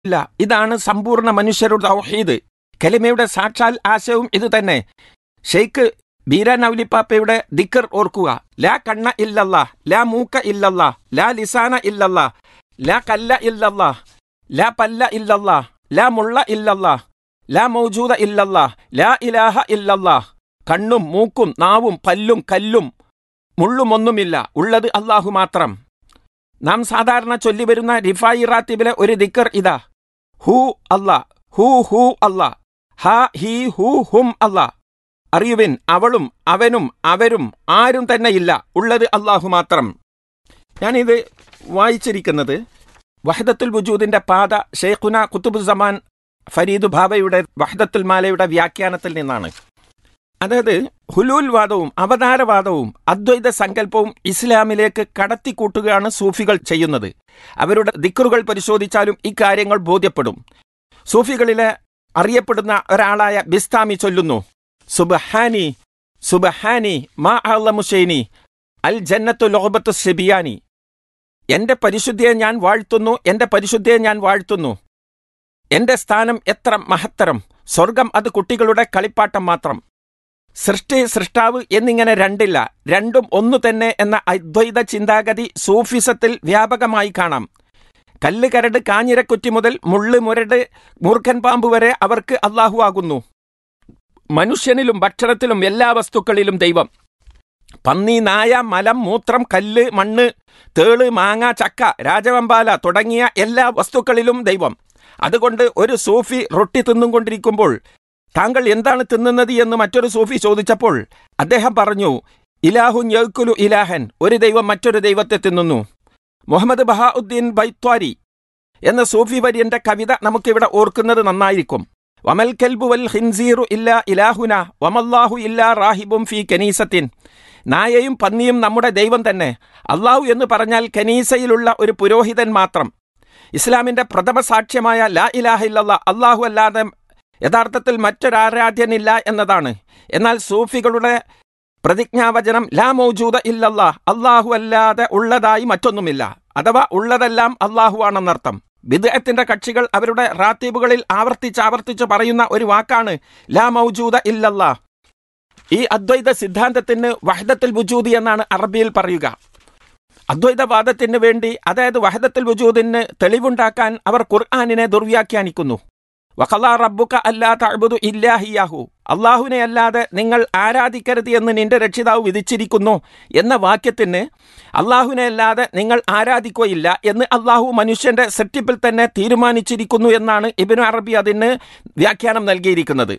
ഇല്ല ഇതാണ് സമ്പൂർണ്ണ മനുഷ്യരുടെ തൗഹീദ് കലിമയുടെ സാക്ഷാൽ ആശയവും ഇത് തന്നെ ഷെയ്ഖ് ബീരാൻ ഔലിപ്പാപ്പയുടെ ദിക്കർ ഓർക്കുക ലാ കണ്ണ ഇല്ലല്ല ലാ മൂക്ക ഇല്ലല്ല ലാ ലിസാന ഇല്ലല്ല ലാ കല്ല ഇല്ലല്ല ലാ പല്ല ഇല്ലല്ല ലാ മുള്ള ഇല്ലല്ല ലാ മൗജൂദ ഇല്ലല്ല ലാ ഇലാഹ ഇല്ലല്ല കണ്ണും മൂക്കും നാവും പല്ലും കല്ലും മുള്ളുമൊന്നുമില്ല ഉള്ളത് അള്ളാഹു മാത്രം നാം സാധാരണ ചൊല്ലിവരുന്ന റിഫായി റാത്തിബിലെ ഒരു ദിക്കർ ഇതാ ഹൂ അല്ല ഹൂ ഹൂ അല്ല ഹ ഹി ഹൂ ഹും അല്ല അറിയുവിൻ അവളും അവനും അവരും ആരും തന്നെ ഇല്ല ഉള്ളത് അള്ളാഹു മാത്രം ഞാനിത് വായിച്ചിരിക്കുന്നത് വഹദത്തുൽ വുജൂദിന്റെ പാത ഷെയ്ഖുന കുത്തുബുസമാൻ ഫരീദ് ബാബയുടെ വഹദത്തുൽ മാലയുടെ വ്യാഖ്യാനത്തിൽ നിന്നാണ് അതായത് ഹുലൂൽ വാദവും അവതാരവാദവും അദ്വൈത സങ്കല്പവും ഇസ്ലാമിലേക്ക് കടത്തിക്കൂട്ടുകയാണ് സൂഫികൾ ചെയ്യുന്നത് അവരുടെ ദിക്കറുകൾ പരിശോധിച്ചാലും ഇക്കാര്യങ്ങൾ ബോധ്യപ്പെടും സൂഫികളിലെ അറിയപ്പെടുന്ന ഒരാളായ ബിസ്താമി ചൊല്ലുന്നു സുബഹാനി സുബഹാനി മാ അള്ളമുഷൈനി അൽ ജന്നത്തു ലോബത്ത് ഷെബിയാനി എന്റെ പരിശുദ്ധിയെ ഞാൻ വാഴ്ത്തുന്നു എന്റെ പരിശുദ്ധിയെ ഞാൻ വാഴ്ത്തുന്നു എന്റെ സ്ഥാനം എത്ര മഹത്തരം സ്വർഗം അത് കുട്ടികളുടെ കളിപ്പാട്ടം മാത്രം സൃഷ്ടി സൃഷ്ടാവ് എന്നിങ്ങനെ രണ്ടില്ല രണ്ടും ഒന്നു തന്നെ എന്ന അദ്വൈത ചിന്താഗതി സൂഫിസത്തിൽ വ്യാപകമായി കാണാം കല്ല് കരട് കാഞ്ഞിരക്കുറ്റി മുതൽ മുള്ള് മുരട് മൂർഖൻ പാമ്പ് വരെ അവർക്ക് അള്ളാഹു ആകുന്നു മനുഷ്യനിലും ഭക്ഷണത്തിലും എല്ലാ വസ്തുക്കളിലും ദൈവം പന്നി നായ മലം മൂത്രം കല്ല് മണ്ണ് തേള് മാങ്ങ ചക്ക രാജവമ്പാല തുടങ്ങിയ എല്ലാ വസ്തുക്കളിലും ദൈവം അതുകൊണ്ട് ഒരു സൂഫി റൊട്ടി തിന്നുകൊണ്ടിരിക്കുമ്പോൾ താങ്കൾ എന്താണ് തിന്നുന്നത് എന്ന് മറ്റൊരു സൂഫി ചോദിച്ചപ്പോൾ അദ്ദേഹം പറഞ്ഞു ഇലാഹുൻ യൗക്കുലു ഇലാഹൻ ഒരു ദൈവം മറ്റൊരു ദൈവത്തെ തിന്നുന്നു മുഹമ്മദ് ബഹാഉദ്ദീൻ ബൈത്വാരി എന്ന സൂഫി വര്യന്റെ കവിത നമുക്കിവിടെ ഓർക്കുന്നത് നന്നായിരിക്കും വമൽ കൽബു വൽ ഹിൻസീറു ഇല്ല ഇലാഹുന വമല്ലാഹു ഇല്ല റാഹിബും ഫി കനീസത്തിൻ നായയും പന്നിയും നമ്മുടെ ദൈവം തന്നെ അള്ളാഹു എന്ന് പറഞ്ഞാൽ കനീസയിലുള്ള ഒരു പുരോഹിതൻ മാത്രം ഇസ്ലാമിന്റെ പ്രഥമ സാക്ഷ്യമായ ലാ ഇലാഹ ഇല്ലല്ലാ അള്ളാഹു അല്ലാതെ യഥാർത്ഥത്തിൽ മറ്റൊരാരാധ്യനില്ല എന്നതാണ് എന്നാൽ സൂഫികളുടെ പ്രതിജ്ഞാവചനം ലാ മൗജൂദ ഇല്ലല്ലാ അള്ളാഹു അല്ലാതെ ഉള്ളതായി മറ്റൊന്നുമില്ല അഥവാ ഉള്ളതെല്ലാം അള്ളാഹു ആണെന്നർത്ഥം വിദേഹത്തിന്റെ കക്ഷികൾ അവരുടെ റാത്തീബുകളിൽ ആവർത്തിച്ച് ആവർത്തിച്ച് പറയുന്ന ഒരു വാക്കാണ് ലാ മൗജൂദ ഇല്ലല്ലാ ഈ അദ്വൈത സിദ്ധാന്തത്തിന് വഹദത്തുൽ വുജൂദി എന്നാണ് അറബിയിൽ പറയുക അദ്വൈതവാദത്തിന് വേണ്ടി അതായത് വഹദത്തുൽ വുജൂദിന് തെളിവുണ്ടാക്കാൻ അവർ ഖുർആാനിനെ ദുർവ്യാഖ്യാനിക്കുന്നു വഖലാ റബ്ബുക അല്ലാ തഅബുദു ഇല്ലാഹിയാഹു അള്ളാഹുവിനെ അല്ലാതെ നിങ്ങൾ ആരാധിക്കരുത് എന്ന് നിന്റെ രക്ഷിതാവ് വിധിച്ചിരിക്കുന്നു എന്ന വാക്യത്തിന് അള്ളാഹുവിനെ അല്ലാതെ നിങ്ങൾ ആരാധിക്കുകയില്ല എന്ന് അള്ളാഹു മനുഷ്യന്റെ സൃഷ്ടിപ്പിൽ തന്നെ തീരുമാനിച്ചിരിക്കുന്നു എന്നാണ് ഇബിനു അറബി അതിന് വ്യാഖ്യാനം നൽകിയിരിക്കുന്നത്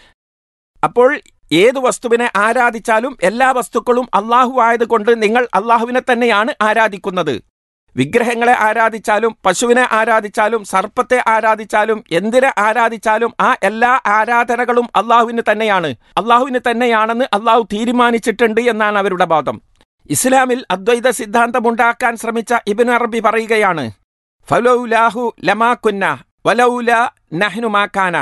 അപ്പോൾ ഏതു വസ്തുവിനെ ആരാധിച്ചാലും എല്ലാ വസ്തുക്കളും അള്ളാഹു ആയതുകൊണ്ട് നിങ്ങൾ അള്ളാഹുവിനെ തന്നെയാണ് ആരാധിക്കുന്നത് വിഗ്രഹങ്ങളെ ആരാധിച്ചാലും പശുവിനെ ആരാധിച്ചാലും സർപ്പത്തെ ആരാധിച്ചാലും എന്തിനെ ആരാധിച്ചാലും ആ എല്ലാ ആരാധനകളും അള്ളാഹുവിന് തന്നെയാണ് അള്ളാഹുവിന് തന്നെയാണെന്ന് അള്ളാഹു തീരുമാനിച്ചിട്ടുണ്ട് എന്നാണ് അവരുടെ വാദം ഇസ്ലാമിൽ അദ്വൈത സിദ്ധാന്തമുണ്ടാക്കാൻ ശ്രമിച്ച ഇബിൻ അറബി പറയുകയാണ് ഫലൗലാഹു ലമാക്കുന്ന വലൗല നഹ്നുമാക്കാന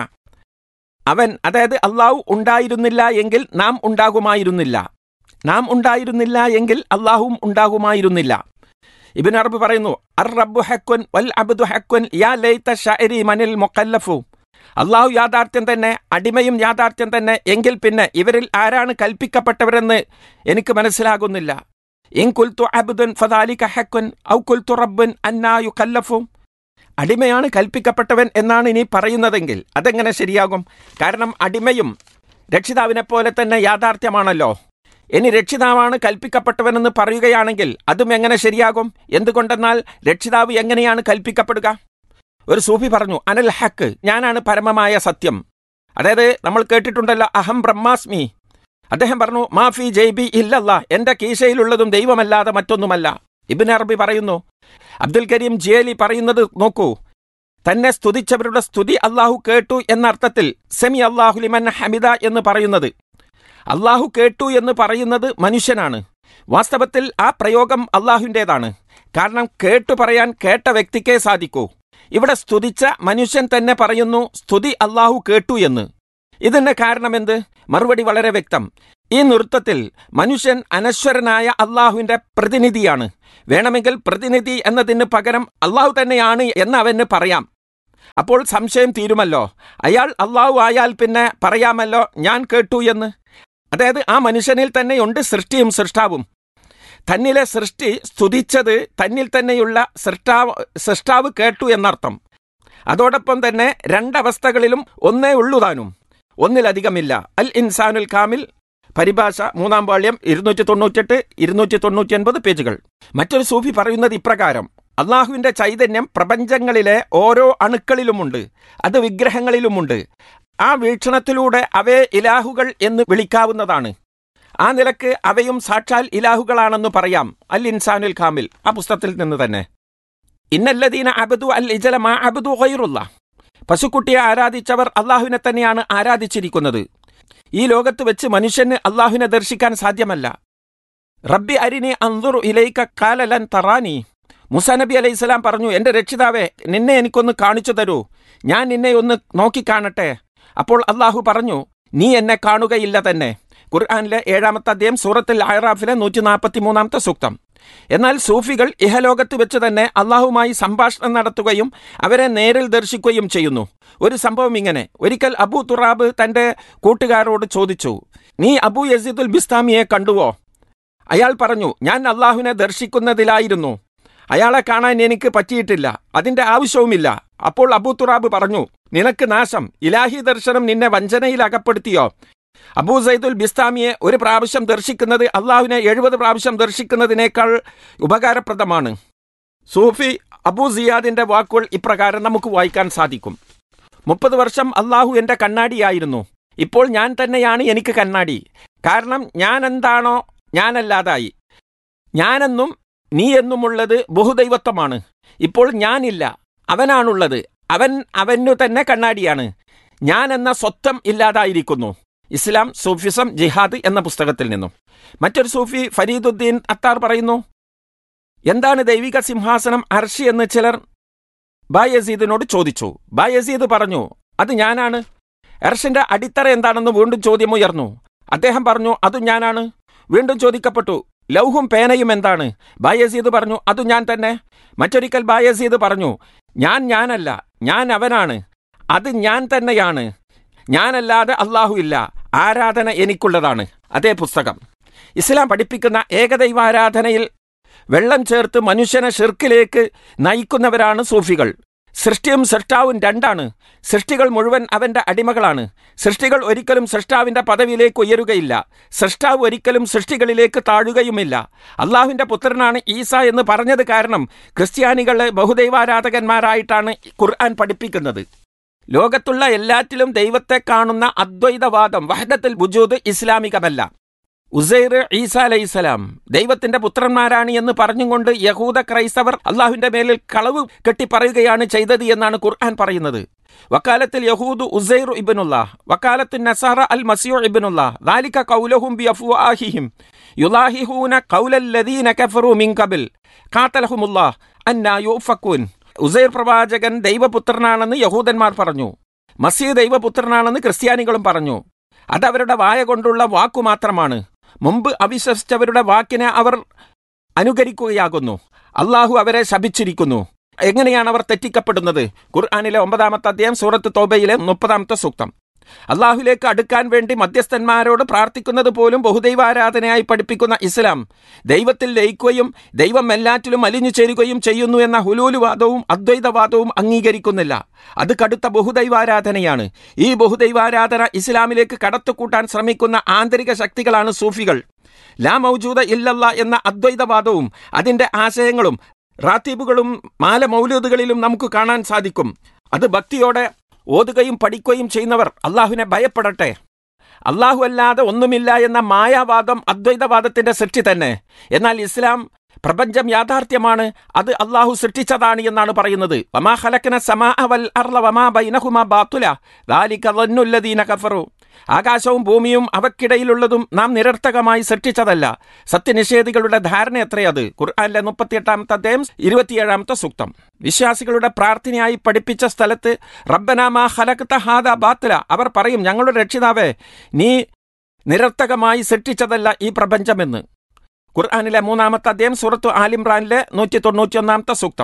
അവൻ അതായത് അള്ളാഹു ഉണ്ടായിരുന്നില്ല എങ്കിൽ നാം ഉണ്ടാകുമായിരുന്നില്ല നാം ഉണ്ടായിരുന്നില്ല എങ്കിൽ അള്ളാഹുവും ഉണ്ടാകുമായിരുന്നില്ല ഇബിൻ അറബ് പറയുന്നു അർ റബ്ബു ഹക്കുൻ വൽ അബ്ദു ഹക്കുൻ യാ ലൈത ഷഅരി മനിൽ മുഖല്ലഫു അള്ളാഹു യാഥാർത്ഥ്യം തന്നെ അടിമയും യാഥാർത്ഥ്യം തന്നെ എങ്കിൽ പിന്നെ ഇവരിൽ ആരാണ് കൽപ്പിക്കപ്പെട്ടവരെന്ന് എനിക്ക് മനസ്സിലാകുന്നില്ല ഇൻ കുൽത്തു അബ്ദുൻ ഫദാലിക ഹക്കുൻ ഔ കുൽത്തു റബ്ബുൻ അന്നായു കല്ലഫു അടിമയാണ് കൽപ്പിക്കപ്പെട്ടവൻ എന്നാണ് ഇനി പറയുന്നതെങ്കിൽ അതെങ്ങനെ ശരിയാകും കാരണം അടിമയും രക്ഷിതാവിനെ പോലെ തന്നെ യാഥാർത്ഥ്യമാണല്ലോ ഇനി രക്ഷിതാവാണ് കൽപ്പിക്കപ്പെട്ടവനെന്ന് പറയുകയാണെങ്കിൽ അതും എങ്ങനെ ശരിയാകും എന്തുകൊണ്ടെന്നാൽ രക്ഷിതാവ് എങ്ങനെയാണ് കൽപ്പിക്കപ്പെടുക ഒരു സൂഫി പറഞ്ഞു അനൽ ഹക്ക് ഞാനാണ് പരമമായ സത്യം അതായത് നമ്മൾ കേട്ടിട്ടുണ്ടല്ലോ അഹം ബ്രഹ്മാസ്മി അദ്ദേഹം പറഞ്ഞു മാഫി ജയ്ബി ഇല്ലല്ല എന്റെ കീശയിലുള്ളതും ദൈവമല്ലാതെ മറ്റൊന്നുമല്ല ഇബിൻ അറബി പറയുന്നു അബ്ദുൽ കരീം ജിയലി പറയുന്നത് നോക്കൂ തന്നെ സ്തുതിച്ചവരുടെ സ്തുതി അള്ളാഹു കേട്ടു എന്ന അർത്ഥത്തിൽ സെമി അള്ളാഹു ലിമൻ ഹമിദ എന്ന് പറയുന്നത് അള്ളാഹു കേട്ടു എന്ന് പറയുന്നത് മനുഷ്യനാണ് വാസ്തവത്തിൽ ആ പ്രയോഗം അള്ളാഹുവിൻ്റെതാണ് കാരണം കേട്ടു പറയാൻ കേട്ട വ്യക്തിക്കേ സാധിക്കൂ ഇവിടെ സ്തുതിച്ച മനുഷ്യൻ തന്നെ പറയുന്നു സ്തുതി അള്ളാഹു കേട്ടു എന്ന് ഇതിന്റെ കാരണമെന്ത് മറുപടി വളരെ വ്യക്തം ഈ നൃത്തത്തിൽ മനുഷ്യൻ അനശ്വരനായ അള്ളാഹുവിന്റെ പ്രതിനിധിയാണ് വേണമെങ്കിൽ പ്രതിനിധി എന്നതിന് പകരം അള്ളാഹു തന്നെയാണ് എന്ന് അവന് പറയാം അപ്പോൾ സംശയം തീരുമല്ലോ അയാൾ അള്ളാഹു ആയാൽ പിന്നെ പറയാമല്ലോ ഞാൻ കേട്ടു എന്ന് അതായത് ആ മനുഷ്യനിൽ തന്നെയുണ്ട് സൃഷ്ടിയും സൃഷ്ടാവും തന്നിലെ സൃഷ്ടി സ്തുതിച്ചത് തന്നിൽ തന്നെയുള്ള സൃഷ്ടാവ് സൃഷ്ടാവ് കേട്ടു എന്നർത്ഥം അതോടൊപ്പം തന്നെ രണ്ടവസ്ഥകളിലും ഒന്നേ ഉള്ളു താനും ഒന്നിലധികമില്ല അൽ ഇൻസാനുൽ കാമിൽ പരിഭാഷ മൂന്നാം പാള്യം ഇരുന്നൂറ്റി തൊണ്ണൂറ്റെട്ട് ഇരുന്നൂറ്റി തൊണ്ണൂറ്റി ഒൻപത് പേജുകൾ മറ്റൊരു സൂഫി പറയുന്നത് ഇപ്രകാരം അള്ളാഹുവിന്റെ ചൈതന്യം പ്രപഞ്ചങ്ങളിലെ ഓരോ അണുക്കളിലുമുണ്ട് അത് വിഗ്രഹങ്ങളിലുമുണ്ട് ആ വീക്ഷണത്തിലൂടെ അവയെ ഇലാഹുകൾ എന്ന് വിളിക്കാവുന്നതാണ് ആ നിലക്ക് അവയും സാക്ഷാൽ ഇലാഹുകളാണെന്ന് പറയാം അൽ ഇൻസാനുൽ കാമിൽ ആ പുസ്തകത്തിൽ നിന്ന് തന്നെ ഇന്നല്ലദീന അബദു അൽ ഇജല മാ അബദു ഖൈറുള്ള പശുക്കുട്ടിയെ ആരാധിച്ചവർ അള്ളാഹുവിനെ തന്നെയാണ് ആരാധിച്ചിരിക്കുന്നത് ഈ ലോകത്ത് വെച്ച് മനുഷ്യന് അള്ളാഹുവിനെ ദർശിക്കാൻ സാധ്യമല്ല റബ്ബി അരിനി അന്തുറു ഇലൈക്ക കാലലൻ തറാനി മുസാ നബി അലൈഹി സ്വലാം പറഞ്ഞു എന്റെ രക്ഷിതാവേ നിന്നെ എനിക്കൊന്ന് കാണിച്ചു തരൂ ഞാൻ നിന്നെ ഒന്ന് നോക്കിക്കാണട്ടെ അപ്പോൾ അള്ളാഹു പറഞ്ഞു നീ എന്നെ കാണുകയില്ല തന്നെ ഖുർആാനിലെ ഏഴാമത്തെ അധ്യായം സൂറത്തിൽ അയറാഫിലെ നൂറ്റി നാൽപ്പത്തി മൂന്നാമത്തെ സൂക്തം എന്നാൽ സൂഫികൾ ഇഹലോകത്ത് വെച്ച് തന്നെ അള്ളാഹുമായി സംഭാഷണം നടത്തുകയും അവരെ നേരിൽ ദർശിക്കുകയും ചെയ്യുന്നു ഒരു സംഭവം ഇങ്ങനെ ഒരിക്കൽ അബു തുറാബ് തന്റെ കൂട്ടുകാരോട് ചോദിച്ചു നീ അബു യസീദുൽ ബിസ്താമിയെ കണ്ടുവോ അയാൾ പറഞ്ഞു ഞാൻ അള്ളാഹുവിനെ ദർശിക്കുന്നതിലായിരുന്നു അയാളെ കാണാൻ എനിക്ക് പറ്റിയിട്ടില്ല അതിന്റെ ആവശ്യവുമില്ല അപ്പോൾ അബൂ തുറാബ് പറഞ്ഞു നിനക്ക് നാശം ഇലാഹി ദർശനം നിന്നെ വഞ്ചനയിൽ അകപ്പെടുത്തിയോ അബൂ സൈദുൽ ബിസ്താമിയെ ഒരു പ്രാവശ്യം ദർശിക്കുന്നത് അള്ളാഹുവിനെ എഴുപത് പ്രാവശ്യം ദർശിക്കുന്നതിനേക്കാൾ ഉപകാരപ്രദമാണ് സൂഫി അബൂ സിയാദിന്റെ വാക്കുകൾ ഇപ്രകാരം നമുക്ക് വായിക്കാൻ സാധിക്കും മുപ്പത് വർഷം അള്ളാഹു എന്റെ കണ്ണാടിയായിരുന്നു ഇപ്പോൾ ഞാൻ തന്നെയാണ് എനിക്ക് കണ്ണാടി കാരണം ഞാൻ എന്താണോ ഞാനല്ലാതായി ഞാനെന്നും നീ എന്നുമുള്ളത് ബഹുദൈവത്വമാണ് ഇപ്പോൾ ഞാനില്ല അവനാണുള്ളത് അവൻ അവനു തന്നെ കണ്ണാടിയാണ് ഞാൻ എന്ന സ്വത്വം ഇല്ലാതായിരിക്കുന്നു ഇസ്ലാം സൂഫിസം ജിഹാദ് എന്ന പുസ്തകത്തിൽ നിന്നും മറ്റൊരു സൂഫി ഫരീദുദ്ദീൻ അത്താർ പറയുന്നു എന്താണ് ദൈവിക സിംഹാസനം അർഷി എന്ന് ചിലർ ബായസീദിനോട് ചോദിച്ചു ബായസീദ് പറഞ്ഞു അത് ഞാനാണ് എർഷിന്റെ അടിത്തറ എന്താണെന്ന് വീണ്ടും ചോദ്യമുയർന്നു അദ്ദേഹം പറഞ്ഞു അതും ഞാനാണ് വീണ്ടും ചോദിക്കപ്പെട്ടു ലൗഹും പേനയും എന്താണ് ബായസീദ് പറഞ്ഞു അത് ഞാൻ തന്നെ മറ്റൊരിക്കൽ ബായസീദ് പറഞ്ഞു ഞാൻ ഞാനല്ല ഞാൻ അവനാണ് അത് ഞാൻ തന്നെയാണ് ഞാനല്ലാതെ അള്ളാഹു ഇല്ല ആരാധന എനിക്കുള്ളതാണ് അതേ പുസ്തകം ഇസ്ലാം പഠിപ്പിക്കുന്ന ഏകദൈവാരാധനയിൽ വെള്ളം ചേർത്ത് മനുഷ്യനെ ഷിർക്കിലേക്ക് നയിക്കുന്നവരാണ് സൂഫികൾ സൃഷ്ടിയും സൃഷ്ടാവും രണ്ടാണ് സൃഷ്ടികൾ മുഴുവൻ അവന്റെ അടിമകളാണ് സൃഷ്ടികൾ ഒരിക്കലും സൃഷ്ടാവിന്റെ പദവിയിലേക്ക് ഉയരുകയില്ല സൃഷ്ടാവ് ഒരിക്കലും സൃഷ്ടികളിലേക്ക് താഴുകയുമില്ല അള്ളാഹുവിന്റെ പുത്രനാണ് ഈസ എന്ന് പറഞ്ഞത് കാരണം ക്രിസ്ത്യാനികളെ ബഹുദൈവാരാധകന്മാരായിട്ടാണ് ഖുർആൻ പഠിപ്പിക്കുന്നത് ലോകത്തുള്ള എല്ലാറ്റിലും ദൈവത്തെ കാണുന്ന അദ്വൈതവാദം വഹദത്തിൽ ബുജൂദ് ഇസ്ലാമികമല്ല ഉസൈർ ഈസ അലൈസലാം ദൈവത്തിന്റെ പുത്രന്മാരാണ് എന്ന് പറഞ്ഞുകൊണ്ട് യഹൂദ ക്രൈസ്തവർ അള്ളാഹുവിന്റെ മേലിൽ കളവ് കെട്ടി പറയുകയാണ് ചെയ്തത് എന്നാണ് ഖുർആൻ പറയുന്നത് വക്കാലത്തിൽ യഹൂദ് ഉസൈർ ഇബിനുള്ള വക്കാലത്ത് നസാറ അൽ മസിയോ ഇബിനുള്ള ദാലിക കൗലഹും ബി അഫ്വാഹിഹിം യുലാഹിഹൂന കൗലല്ലദീന കഫറു മിൻ കബിൽ ഖാതലഹുമുല്ലാ അന്നാ യുഫക്കൂൻ ഉസൈർ പ്രവാചകൻ ദൈവപുത്രനാണെന്ന് യഹൂദന്മാർ പറഞ്ഞു മസീഹ് ദൈവപുത്രനാണെന്ന് ക്രിസ്ത്യാനികളും പറഞ്ഞു അതവരുടെ വായ കൊണ്ടുള്ള വാക്കു മാത്രമാണ് മുമ്പ് അവിശ്വസിച്ചവരുടെ വാക്കിനെ അവർ അനുകരിക്കുകയാകുന്നു അള്ളാഹു അവരെ ശപിച്ചിരിക്കുന്നു എങ്ങനെയാണ് അവർ തെറ്റിക്കപ്പെടുന്നത് ഖുർആാനിലെ ഒമ്പതാമത്തെ അധ്യായം സൂറത്ത് തോബയിലെ മുപ്പതാമത്തെ സൂക്തം അള്ളാഹുലേക്ക് അടുക്കാൻ വേണ്ടി മധ്യസ്ഥന്മാരോട് പ്രാർത്ഥിക്കുന്നത് പോലും ബഹുദൈവാരാധനയായി പഠിപ്പിക്കുന്ന ഇസ്ലാം ദൈവത്തിൽ ലയിക്കുകയും ദൈവം എല്ലാറ്റിലും അലിഞ്ഞു ചേരുകയും ചെയ്യുന്നു എന്ന ഹുലൂലുവാദവും അദ്വൈതവാദവും അംഗീകരിക്കുന്നില്ല അത് കടുത്ത ബഹുദൈവാരാധനയാണ് ഈ ബഹുദൈവാരാധന ഇസ്ലാമിലേക്ക് കടത്തുകൂട്ടാൻ ശ്രമിക്കുന്ന ആന്തരിക ശക്തികളാണ് സൂഫികൾ ലാ മൗജൂദ ഇല്ലല്ല എന്ന അദ്വൈതവാദവും അതിന്റെ ആശയങ്ങളും റാത്തീബുകളും മാല മൗലൂദുകളിലും നമുക്ക് കാണാൻ സാധിക്കും അത് ഭക്തിയോടെ ഓതുകയും പഠിക്കുകയും ചെയ്യുന്നവർ അള്ളാഹുവിനെ ഭയപ്പെടട്ടെ അള്ളാഹു അല്ലാതെ ഒന്നുമില്ല എന്ന മായാവാദം അദ്വൈതവാദത്തിന്റെ സൃഷ്ടി തന്നെ എന്നാൽ ഇസ്ലാം പ്രപഞ്ചം യാഥാർത്ഥ്യമാണ് അത് അള്ളാഹു സൃഷ്ടിച്ചതാണ് എന്നാണ് പറയുന്നത് വമാ ഖലഖന സമാ വൽ അർള വമാ ബൈനഹുമാ ബാത്തുല ദാലിക ظنُّ കഫറു ആകാശവും ഭൂമിയും അവക്കിടയിലുള്ളതും നാം നിരർത്ഥകമായി സൃഷ്ടിച്ചതല്ല സത്യനിഷേധികളുടെ ധാരണ എത്രയത് ഖുർആാനിലെ മുപ്പത്തിയെട്ടാമത്തെ അധ്യായം ഇരുപത്തിയേഴാമത്തെ സൂക്തം വിശ്വാസികളുടെ പ്രാർത്ഥനയായി പഠിപ്പിച്ച സ്ഥലത്ത് റബ്ബനാമ ഹലക്ത ഹാദ ബാത്തില അവർ പറയും ഞങ്ങളുടെ രക്ഷിതാവേ നീ നിരർത്ഥകമായി സൃഷ്ടിച്ചതല്ല ഈ പ്രപഞ്ചമെന്ന് ഖുർആാനിലെ മൂന്നാമത്തെ അധ്യായം സൂറത്തു ആലിംറാനിലെ നൂറ്റി തൊണ്ണൂറ്റിയൊന്നാമത്തെ സൂക്തം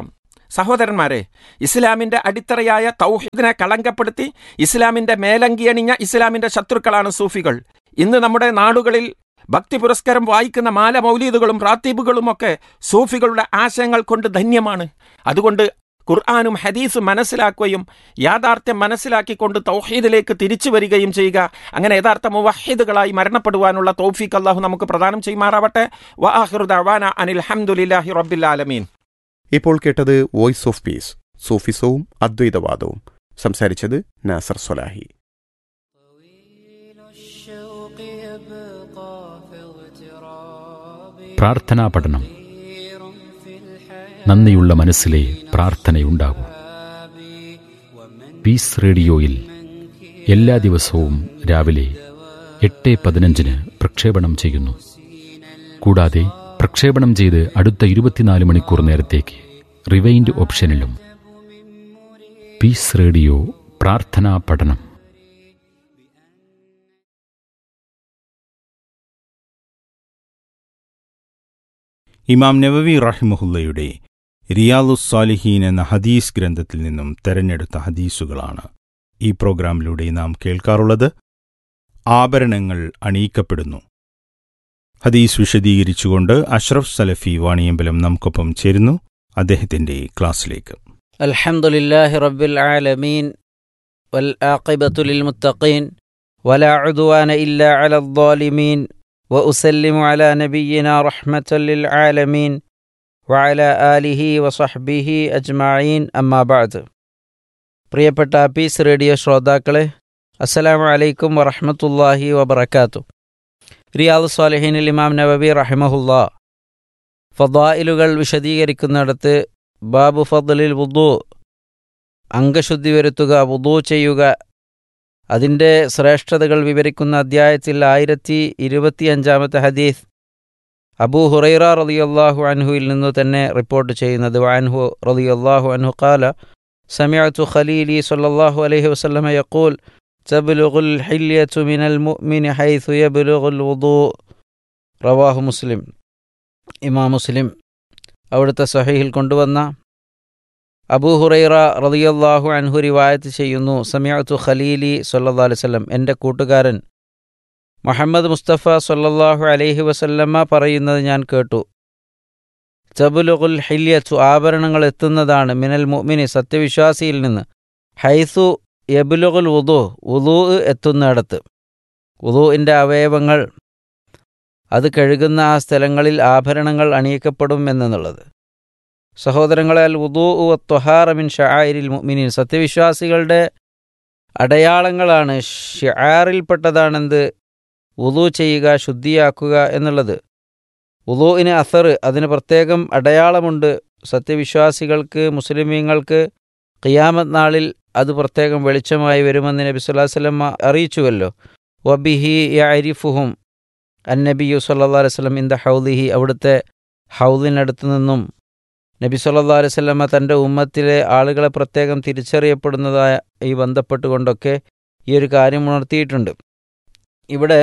സഹോദരന്മാരെ ഇസ്ലാമിന്റെ അടിത്തറയായ തൗഹീദിനെ കളങ്കപ്പെടുത്തി ഇസ്ലാമിന്റെ മേലങ്കിയണിഞ്ഞ ഇസ്ലാമിന്റെ ശത്രുക്കളാണ് സൂഫികൾ ഇന്ന് നമ്മുടെ നാടുകളിൽ ഭക്തി പുരസ്കാരം വായിക്കുന്ന മാല മൗലീദുകളും റാത്തീബുകളുമൊക്കെ സൂഫികളുടെ ആശയങ്ങൾ കൊണ്ട് ധന്യമാണ് അതുകൊണ്ട് ഖുർആാനും ഹദീസും മനസ്സിലാക്കുകയും യാഥാർത്ഥ്യം മനസ്സിലാക്കിക്കൊണ്ട് തൗഹീദിലേക്ക് തിരിച്ചു വരികയും ചെയ്യുക അങ്ങനെ യഥാർത്ഥ മുവഹിദുകളായി മരണപ്പെടുവാനുള്ള തൗഫീഖ് അള്ളാഹു നമുക്ക് പ്രദാനം ചെയ്യുമാറാവട്ടെ വആഖിറു ദഅവാന അനിൽ ഹംദുലില്ലാഹി റബ്ബിൽ ആലമീൻ ഇപ്പോൾ കേട്ടത് വോയിസ് ഓഫ് പീസ് സൂഫിസവും അദ്വൈതവാദവും സംസാരിച്ചത് നാസർ സൊലാഹി പ്രാർത്ഥനാ പഠനം നന്ദിയുള്ള മനസ്സിലെ പ്രാർത്ഥനയുണ്ടാകൂ പീസ് റേഡിയോയിൽ എല്ലാ ദിവസവും രാവിലെ എട്ട് പതിനഞ്ചിന് പ്രക്ഷേപണം ചെയ്യുന്നു കൂടാതെ പ്രക്ഷേപണം ചെയ്ത് അടുത്ത ഇരുപത്തിനാല് മണിക്കൂർ നേരത്തേക്ക് റിവൈൻഡ് ഓപ്ഷനിലും പീസ് റേഡിയോ പ്രാർത്ഥനാ പഠനം ഇമാം നവവി റഹിമഹുല്ലയുടെ റിയാലുസ്സാലിഹീൻ എന്ന ഹദീസ് ഗ്രന്ഥത്തിൽ നിന്നും തെരഞ്ഞെടുത്ത ഹദീസുകളാണ് ഈ പ്രോഗ്രാമിലൂടെ നാം കേൾക്കാറുള്ളത് ആഭരണങ്ങൾ അണിയിക്കപ്പെടുന്നു ഹദീസ് വിശദീകരിച്ചുകൊണ്ട് അഷ്റഫ് സലഫി വാണിയമ്പലം നമുക്കൊപ്പം ചേരുന്നു അദ്ദേഹത്തിന്റെ ക്ലാസ്സിലേക്ക് الحمد لله رب العالمين والعاقبة للمتقين ولا عدوان إلا على الظالمين وأسلم على نبينا رحمة للعالمين وعلى آله وصحبه أجمعين أما بعد പ്രിയപ്പെട്ട പീസ് റേഡിയോ ശ്രോതാക്കളെ അസ്സലാമു അലൈക്കും വറഹ്മത്തുള്ളാഹി വബറകാത്തു റിയാദ് സ്വാലിഹീനിൽ ഇമാം നവബി റഹിമഹുല്ലാ ഫദായിലുകൾ വിശദീകരിക്കുന്നിടത്ത് ബാബു ഫദ്ലിൽ വുദു അംഗശുദ്ധി വരുത്തുക വുദു ചെയ്യുക അതിൻ്റെ ശ്രേഷ്ഠതകൾ വിവരിക്കുന്ന അധ്യായത്തിൽ ആയിരത്തി ഇരുപത്തിയഞ്ചാമത്തെ ഹദീസ് അബൂ ഹുറൈറ റളിയല്ലാഹു അൻഹുവിൽ നിന്ന് തന്നെ റിപ്പോർട്ട് ചെയ്യുന്നത് അൻഹു റളിയല്ലാഹു അൻഹു ഖാല سمعت خليلي صلى الله عليه وسلم يقول تبلغ الحلية من المؤمن حيث يبلغ الوضوء റവാഹു മുസ്ലിം ഇമാ മുസ്ലിം അവിടുത്തെ സഹീഹിൽ കൊണ്ടുവന്ന അബൂ ഹുറൈറ റളിയല്ലാഹു അൻഹു റിവായത്ത് ചെയ്യുന്നു സമയത്തു ഖലീലി സല്ലല്ലാഹു അലൈഹി വസല്ലം എൻ്റെ കൂട്ടുകാരൻ മുഹമ്മദ് മുസ്തഫ സല്ലല്ലാഹു അലൈഹി വസല്ലമ്മ പറയുന്നത് ഞാൻ കേട്ടു തബുലുൽ ഹില്യത്തു ആഭരണങ്ങൾ എത്തുന്നതാണ് മിനൽ മുഅ്മിനി സത്യവിശ്വാസിയിൽ നിന്ന് ഹൈസു യബുലുൽ വുദു വുദു എത്തുന്നിടത്ത് വുദുവിൻ്റെ അവയവങ്ങൾ അത് കഴുകുന്ന ആ സ്ഥലങ്ങളിൽ ആഭരണങ്ങൾ അണിയിക്കപ്പെടും എന്നുള്ളത് സഹോദരങ്ങളെ അൽ വുദു ത്വഹാറമിൻ ഷായിരിൽ മുഅ്മിനീൻ സത്യവിശ്വാസികളുടെ അടയാളങ്ങളാണ് ഷിആറിൽപ്പെട്ടതാണെന്ത് വുദു ചെയ്യുക ശുദ്ധിയാക്കുക എന്നുള്ളത് വുദുവിന് അസർ അതിന് പ്രത്യേകം അടയാളമുണ്ട് സത്യവിശ്വാസികൾക്ക് മുസ്ലിമീങ്ങൾക്ക് ഖിയാമത്ത് നാളിൽ അത് പ്രത്യേകം വെളിച്ചമായി വരുമെന്ന് നബി സ്വല്ലല്ലാഹു അലൈഹി വസല്ലം അറിയിച്ചുവല്ലോ വബിഹി യഅരിഫുഹും അന്നബിയു സല്ലാ അലൈഹി സ്വലം ഇന്ത ഹൗദിഹി അവിടുത്തെ ഹൗദിനടുത്തു നിന്നും നബി സല്ലാ അലൈഹി സ്വലമ തൻ്റെ ഉമ്മത്തിലെ ആളുകളെ പ്രത്യേകം തിരിച്ചറിയപ്പെടുന്നതായ ഈ ബന്ധപ്പെട്ടുകൊണ്ടൊക്കെ ഈ ഒരു കാര്യം ഉണർത്തിയിട്ടുണ്ട് ഇവിടെ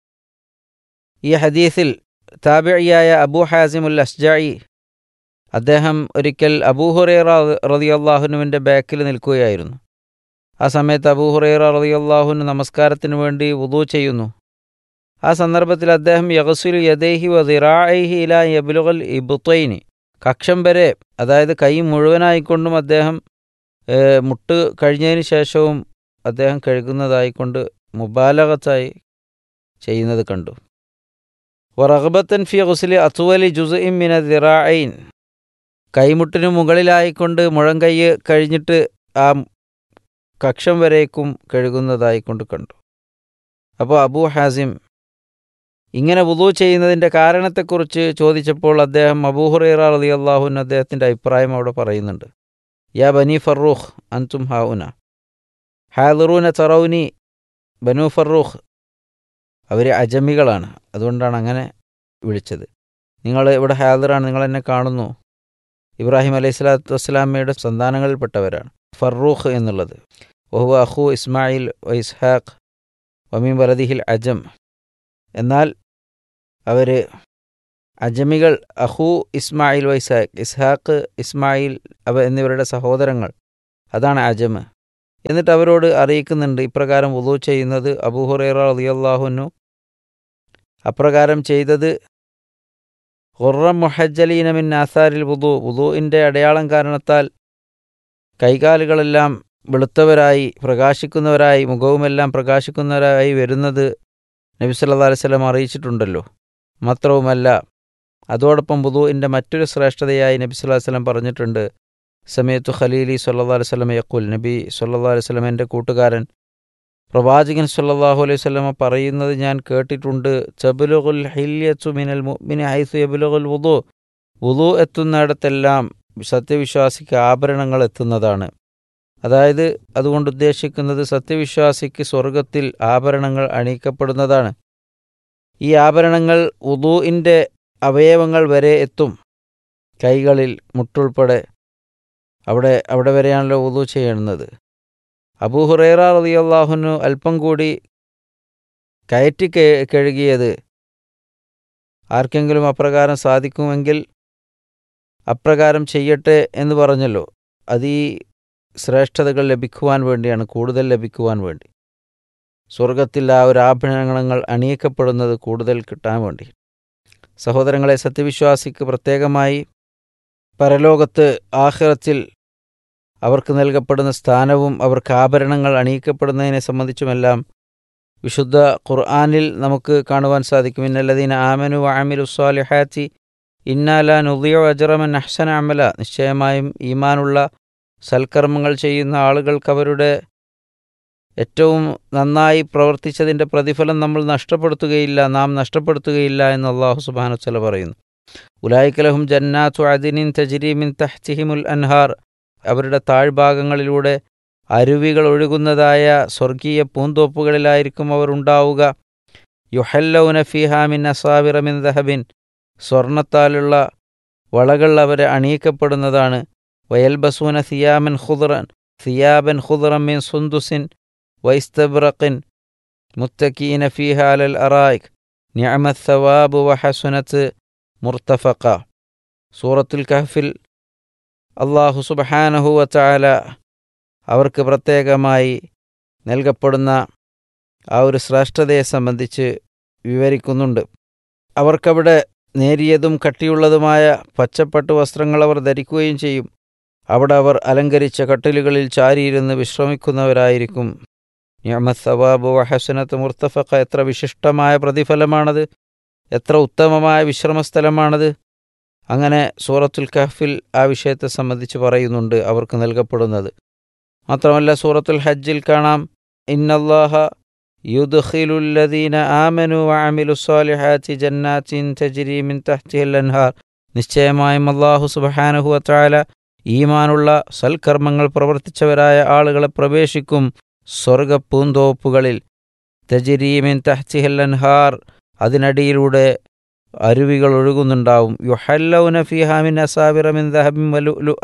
ഈ ഹദീസിൽ താബിയായ അബൂ ഹാസിമുൽ അസ്ജായി അദ്ദേഹം ഒരിക്കൽ അബൂഹുറൈറ റതിയല്ലാഹുനുവിൻ്റെ ബാക്കിൽ നിൽക്കുകയായിരുന്നു ആ സമയത്ത് അബൂഹുറൈറ റതിയല്ലാഹുന് നമസ്കാരത്തിന് വേണ്ടി വുദു ചെയ്യുന്നു ആ സന്ദർഭത്തിൽ അദ്ദേഹം യഗസുൽ യദേഹി വ ദിറാഹി ഇല യബുലുൽ ഇബുത്തൈനി കക്ഷം വരെ അതായത് കൈ മുഴുവനായിക്കൊണ്ടും അദ്ദേഹം മുട്ട് കഴിഞ്ഞതിന് ശേഷവും അദ്ദേഹം കഴുകുന്നതായിക്കൊണ്ട് മുബാലകത്തായി ചെയ്യുന്നത് കണ്ടു വറഹബത്തൻ ഫി ഗുസ്ലി അത്തുവലി ജുസ് ഇമ്മിന ദിറായിൻ കൈമുട്ടിനു മുകളിലായിക്കൊണ്ട് മുഴം കൈ കഴിഞ്ഞിട്ട് ആ കക്ഷം വരേക്കും കഴുകുന്നതായിക്കൊണ്ട് കണ്ടു അപ്പോൾ അബൂ ഹാസിം ഇങ്ങനെ വുദു ചെയ്യുന്നതിൻ്റെ കാരണത്തെക്കുറിച്ച് ചോദിച്ചപ്പോൾ അദ്ദേഹം അബൂഹുറൈറ അലി അള്ളാഹുൻ അദ്ദേഹത്തിൻ്റെ അഭിപ്രായം അവിടെ പറയുന്നുണ്ട് യാ ബനി ഫറൂഖ് അൻതും ഹാവുന ഹാദറൂന തറൌനി ബനു ഫറൂഖ് അവർ അജമികളാണ് അതുകൊണ്ടാണ് അങ്ങനെ വിളിച്ചത് നിങ്ങൾ ഇവിടെ ഹാദറാണ് നിങ്ങൾ എന്നെ കാണുന്നു ഇബ്രാഹിം അലൈഹി സ്വലാത്തു വസ്സലാമയുടെ സന്താനങ്ങളിൽപ്പെട്ടവരാണ് ഫറൂഖ് എന്നുള്ളത് വഹു അഹു ഇസ്മായിൽ വ ഇസ്ഹാഖ് വമീം വലദിഹിൽ അജം എന്നാൽ അവർ അജമികൾ അഹു ഇസ്മായിൽ വൈസാഖ് ഇസ്ഹാഖ് ഇസ്മായിൽ അവ എന്നിവരുടെ സഹോദരങ്ങൾ അതാണ് അജമ് എന്നിട്ട് അവരോട് അറിയിക്കുന്നുണ്ട് ഇപ്രകാരം വുളു ചെയ്യുന്നത് അബൂഹുറൈറ റളിയല്ലാഹുനു അപ്രകാരം ചെയ്തത് ഹുറം മുഹജ്ജലീന മിൻ ആസാരിൽ വുളു വുളുവിൻ്റെ അടയാളം കാരണത്താൽ കൈകാലുകളെല്ലാം വെളുത്തവരായി പ്രകാശിക്കുന്നവരായി മുഖവുമെല്ലാം പ്രകാശിക്കുന്നവരായി വരുന്നത് നബി സല്ലല്ലാഹു അലൈഹി വസല്ലം അറിയിച്ചിട്ടുണ്ടല്ലോ മാത്രവുമല്ല അതോടൊപ്പം വുളുവിൻ്റെ മറ്റൊരു ശ്രേഷ്ഠതയായി നബി സല്ലല്ലാഹു അലൈഹി വസല്ലം പറഞ്ഞിട്ടുണ്ട് സമയത്തു ഖലീലി സല്ലല്ലാഹു അലൈഹി വസല്ലം യഖുൽ നബി സല്ലല്ലാഹു അലൈഹി വസല്ലം എൻ്റെ കൂട്ടുകാരൻ പ്രവാചകൻ സല്ലല്ലാഹു അലൈഹി വസല്ലമ പറയുന്നത് ഞാൻ കേട്ടിട്ടുണ്ട് ചബുലുൽ ഹില്യത്തു മിനൽ മുഅ്മിനി ഹൈസു യബുലുൽ വുദു വുദു എത്തുന്നിടത്തെല്ലാം സത്യവിശ്വാസിക്ക് ആഭരണങ്ങൾ എത്തുന്നതാണ് അതായത് അതുകൊണ്ട് ഉദ്ദേശിക്കുന്നത് സത്യവിശ്വാസിക്ക് സ്വർഗത്തിൽ ആഭരണങ്ങൾ അണിയിക്കപ്പെടുന്നതാണ് ഈ ആഭരണങ്ങൾ വുദുവിൻ്റെ അവയവങ്ങൾ വരെ എത്തും കൈകളിൽ മുട്ടുൾപ്പെടെ അവിടെ അവിടെ വരെയാണല്ലോ വുദു ചെയ്യുന്നത് അബൂഹുറൈറ റളിയല്ലാഹുനു അല്പം കൂടി കയറ്റി കെ- കഴുകിയത് ആർക്കെങ്കിലും അപ്രകാരം സാധിക്കുമെങ്കിൽ അപ്രകാരം ചെയ്യട്ടെ എന്ന് പറഞ്ഞല്ലോ അത് ഈ ശ്രേഷ്ഠതകൾ ലഭിക്കുവാൻ വേണ്ടിയാണ് കൂടുതൽ ലഭിക്കുവാൻ വേണ്ടി സ്വർഗത്തിൽ ആ ഒരു ആഭരണങ്ങൾ അണിയിക്കപ്പെടുന്നത് കൂടുതൽ കിട്ടാൻ വേണ്ടി സഹോദരങ്ങളെ സത്യവിശ്വാസിക്ക് പ്രത്യേകമായി പരലോകത്ത് ആഖിറത്തിൽ അവർക്ക് നൽകപ്പെടുന്ന സ്ഥാനവും അവർക്ക് ആഭരണങ്ങൾ അണിയിക്കപ്പെടുന്നതിനെ സംബന്ധിച്ചുമെല്ലാം വിശുദ്ധ ഖുർആാനിൽ നമുക്ക് കാണുവാൻ സാധിക്കും ഇന്നല്ലദീന ആമനു ആമിലു സ്വാലിഹാത്തി ഇന്നാല നുദിയോ അജറമൻ അഹ്സന അമല നിശ്ചയമായും ഈമാനുള്ള സൽക്കർമ്മങ്ങൾ ചെയ്യുന്ന ആളുകൾക്ക് അവരുടെ ഏറ്റവും നന്നായി പ്രവർത്തിച്ചതിൻ്റെ പ്രതിഫലം നമ്മൾ നഷ്ടപ്പെടുത്തുകയില്ല നാം നഷ്ടപ്പെടുത്തുകയില്ല എന്ന് അള്ളാഹു സുബാനുച്ചല പറയുന്നു ഉലായിക്കലഹും ജന്നാത്തു അദിനിൻ തജിരിമിൻ തഹ്തിഹിമുൽ അൻഹാർ അവരുടെ താഴ്ഭാഗങ്ങളിലൂടെ അരുവികൾ ഒഴുകുന്നതായ സ്വർഗീയ പൂന്തോപ്പുകളിലായിരിക്കും അവർ ഉണ്ടാവുക യുഹല്ലൗന ഫിഹാമിൻ അസാവിറമിൻ ദഹബിൻ സ്വർണത്താലുള്ള വളകൾ അവരെ അണിയിക്കപ്പെടുന്നതാണ് വയൽബസൂന സിയാമൻ ഖുദ്റൻ സിയാബൻ ഖുദ്റമിൻ സുന്ദുസിൻ വൈസ്തബ്രഖിൻ മുത്തക്കീന ഫിഹാലൽ അറായിക് നിഅമത് സവാബ് വഹസുനത്ത് മുർത്തഫക്ക സൂറത്തുൽ കഹ്ഫിൽ അള്ളാഹു സുബഹാനഹു വച്ചാല അവർക്ക് പ്രത്യേകമായി നൽകപ്പെടുന്ന ആ ഒരു ശ്രേഷ്ഠതയെ സംബന്ധിച്ച് വിവരിക്കുന്നുണ്ട് അവർക്കവിടെ നേരിയതും കട്ടിയുള്ളതുമായ പച്ചപ്പട്ട് വസ്ത്രങ്ങൾ അവർ ധരിക്കുകയും ചെയ്യും അവിടെ അവർ അലങ്കരിച്ച കട്ടിലുകളിൽ ചാരിയിരുന്ന് വിശ്രമിക്കുന്നവരായിരിക്കും നിയമത് സവാബ് വഹസനത്ത് മുർത്തഫക്ക എത്ര വിശിഷ്ടമായ പ്രതിഫലമാണത് എത്ര ഉത്തമമായ വിശ്രമസ്ഥലമാണത് അങ്ങനെ സൂറത്തുൽ കഹ്ഫിൽ ആ വിഷയത്തെ സംബന്ധിച്ച് പറയുന്നുണ്ട് അവർക്ക് നൽകപ്പെടുന്നത് മാത്രമല്ല സൂറത്തുൽ ഹജ്ജിൽ കാണാം ഇന്നല്ലാഹ യുദ്ഖിലുല്ലദീന ആമനു വഅമിലു സ്വാലിഹാത്തി ജന്നാത്തിൻ തജ്രി മിൻ തഹ്തിഹൽ അൻഹാർ നിശ്ചയമായും അല്ലാഹു സുബ്ഹാനഹു വതആല ഈമാനുള്ള സൽക്കർമ്മങ്ങൾ പ്രവർത്തിച്ചവരായ ആളുകളെ പ്രവേശിക്കും സ്വർഗ പൂന്തോപ്പുകളിൽ തജ്രി മിൻ തഹ്തിഹൽ അൻഹാർ അതിനടിയിലൂടെ അരുവികൾ ഒഴുകുന്നുണ്ടാവും യുഹല്ലൗന ഫിഹാമിൻ അസാബിറമിൻ ദഹബിൻ വലു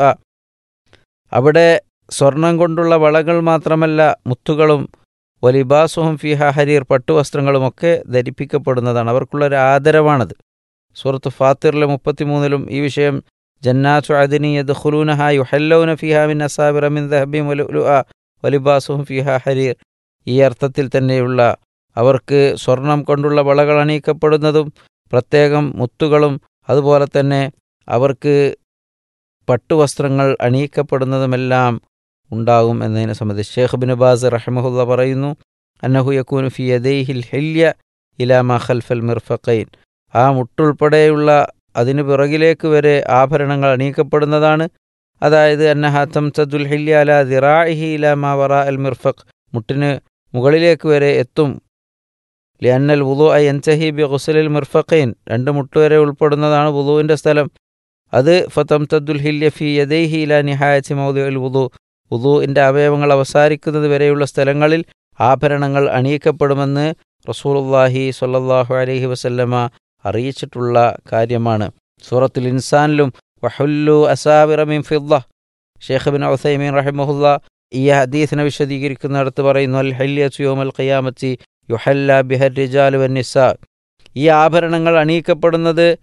അവിടെ സ്വർണം കൊണ്ടുള്ള വളകൾ മാത്രമല്ല മുത്തുകളും വലിബാസുഹും ഫിഹ ഹരീർ പട്ടുവസ്ത്രങ്ങളുമൊക്കെ ധരിപ്പിക്കപ്പെടുന്നതാണ് അവർക്കുള്ള ഒരു ആദരവാണത് സൂറത്ത് ഫാത്തിറിലെ മുപ്പത്തിമൂന്നിലും ഈ വിഷയം ജന്നാത്തു അദിനി യദ്ഖുലൂനഹ യുഹല്ലൗന ഫിഹാമിൻ അസാബിറമിൻ ദഹബിൻ വലു വലിബാസുഹും ഫിഹ ഹരീർ ഈ അർത്ഥത്തിൽ തന്നെയുള്ള അവർക്ക് സ്വർണം കൊണ്ടുള്ള വളകൾ അണിയിക്കപ്പെടുന്നതും പ്രത്യേകം മുത്തുകളും അതുപോലെ തന്നെ അവർക്ക് പട്ടുവസ്ത്രങ്ങൾ അണിയിക്കപ്പെടുന്നതുമെല്ലാം ഉണ്ടാകും എന്നതിനെ സംബന്ധിച്ച് ഷേഖ് ബിൻ ബാസ് റഹ്മഹുല്ല പറയുന്നു അന്നഹു യക്കൂനു ഫി യദൈഹിൽ ഹെല്യ ഇലാമ ഖൽഫൽ മിർഫഖൈൻ ആ മുട്ടുൾപ്പെടെയുള്ള അതിനു പിറകിലേക്ക് വരെ ആഭരണങ്ങൾ അണിയിക്കപ്പെടുന്നതാണ് അതായത് അന്നഹാത്തം തദുൽ ഹില്യ അല ദിറാഇഹി ഇലാമ വറ അൽ മിർഫഖ് മുട്ടിന് മുകളിലേക്ക് വരെ എത്തും ലിയന്നൽ വുളു ഐ എൻസഹി ബി ഗുസലിൽ മിർഫഖൈൻ രണ്ട് മുട്ടുവരെ ഉൾപ്പെടുന്നതാണ് വുളുവിൻ്റെ സ്ഥലം അത് ഫതം തദ്ദുൽ ഹില്യ ഫി യദൈഹി ഇല നിഹായത്തി മൗദി അൽ വുളു വുളുവിൻ്റെ അവയവങ്ങൾ അവസാനിക്കുന്നത് വരെയുള്ള സ്ഥലങ്ങളിൽ ആഭരണങ്ങൾ അണിയിക്കപ്പെടുമെന്ന് റസൂലുള്ളാഹി സ്വല്ലല്ലാഹു അലൈഹി വസല്ലമ അറിയിച്ചിട്ടുള്ള കാര്യമാണ് സൂറത്തുൽ ഇൻസാനിലും വഹുല്ലു അസാബിറ മിൻ ഫിദ്ദ ഷേഖ് ബിൻ ഉസൈമീൻ റഹിമഹുല്ല ഈ ഹദീസിനെ വിശദീകരിക്കുന്നിടത്ത് പറയുന്നു അൽ ഹല്യത്തു യൗമൽ ഖിയാമത്തി യുഹല്ല ബിഹർ റിജാലു വന്നിസ ഈ ആഭരണങ്ങൾ അണിയിക്കപ്പെടുന്നത്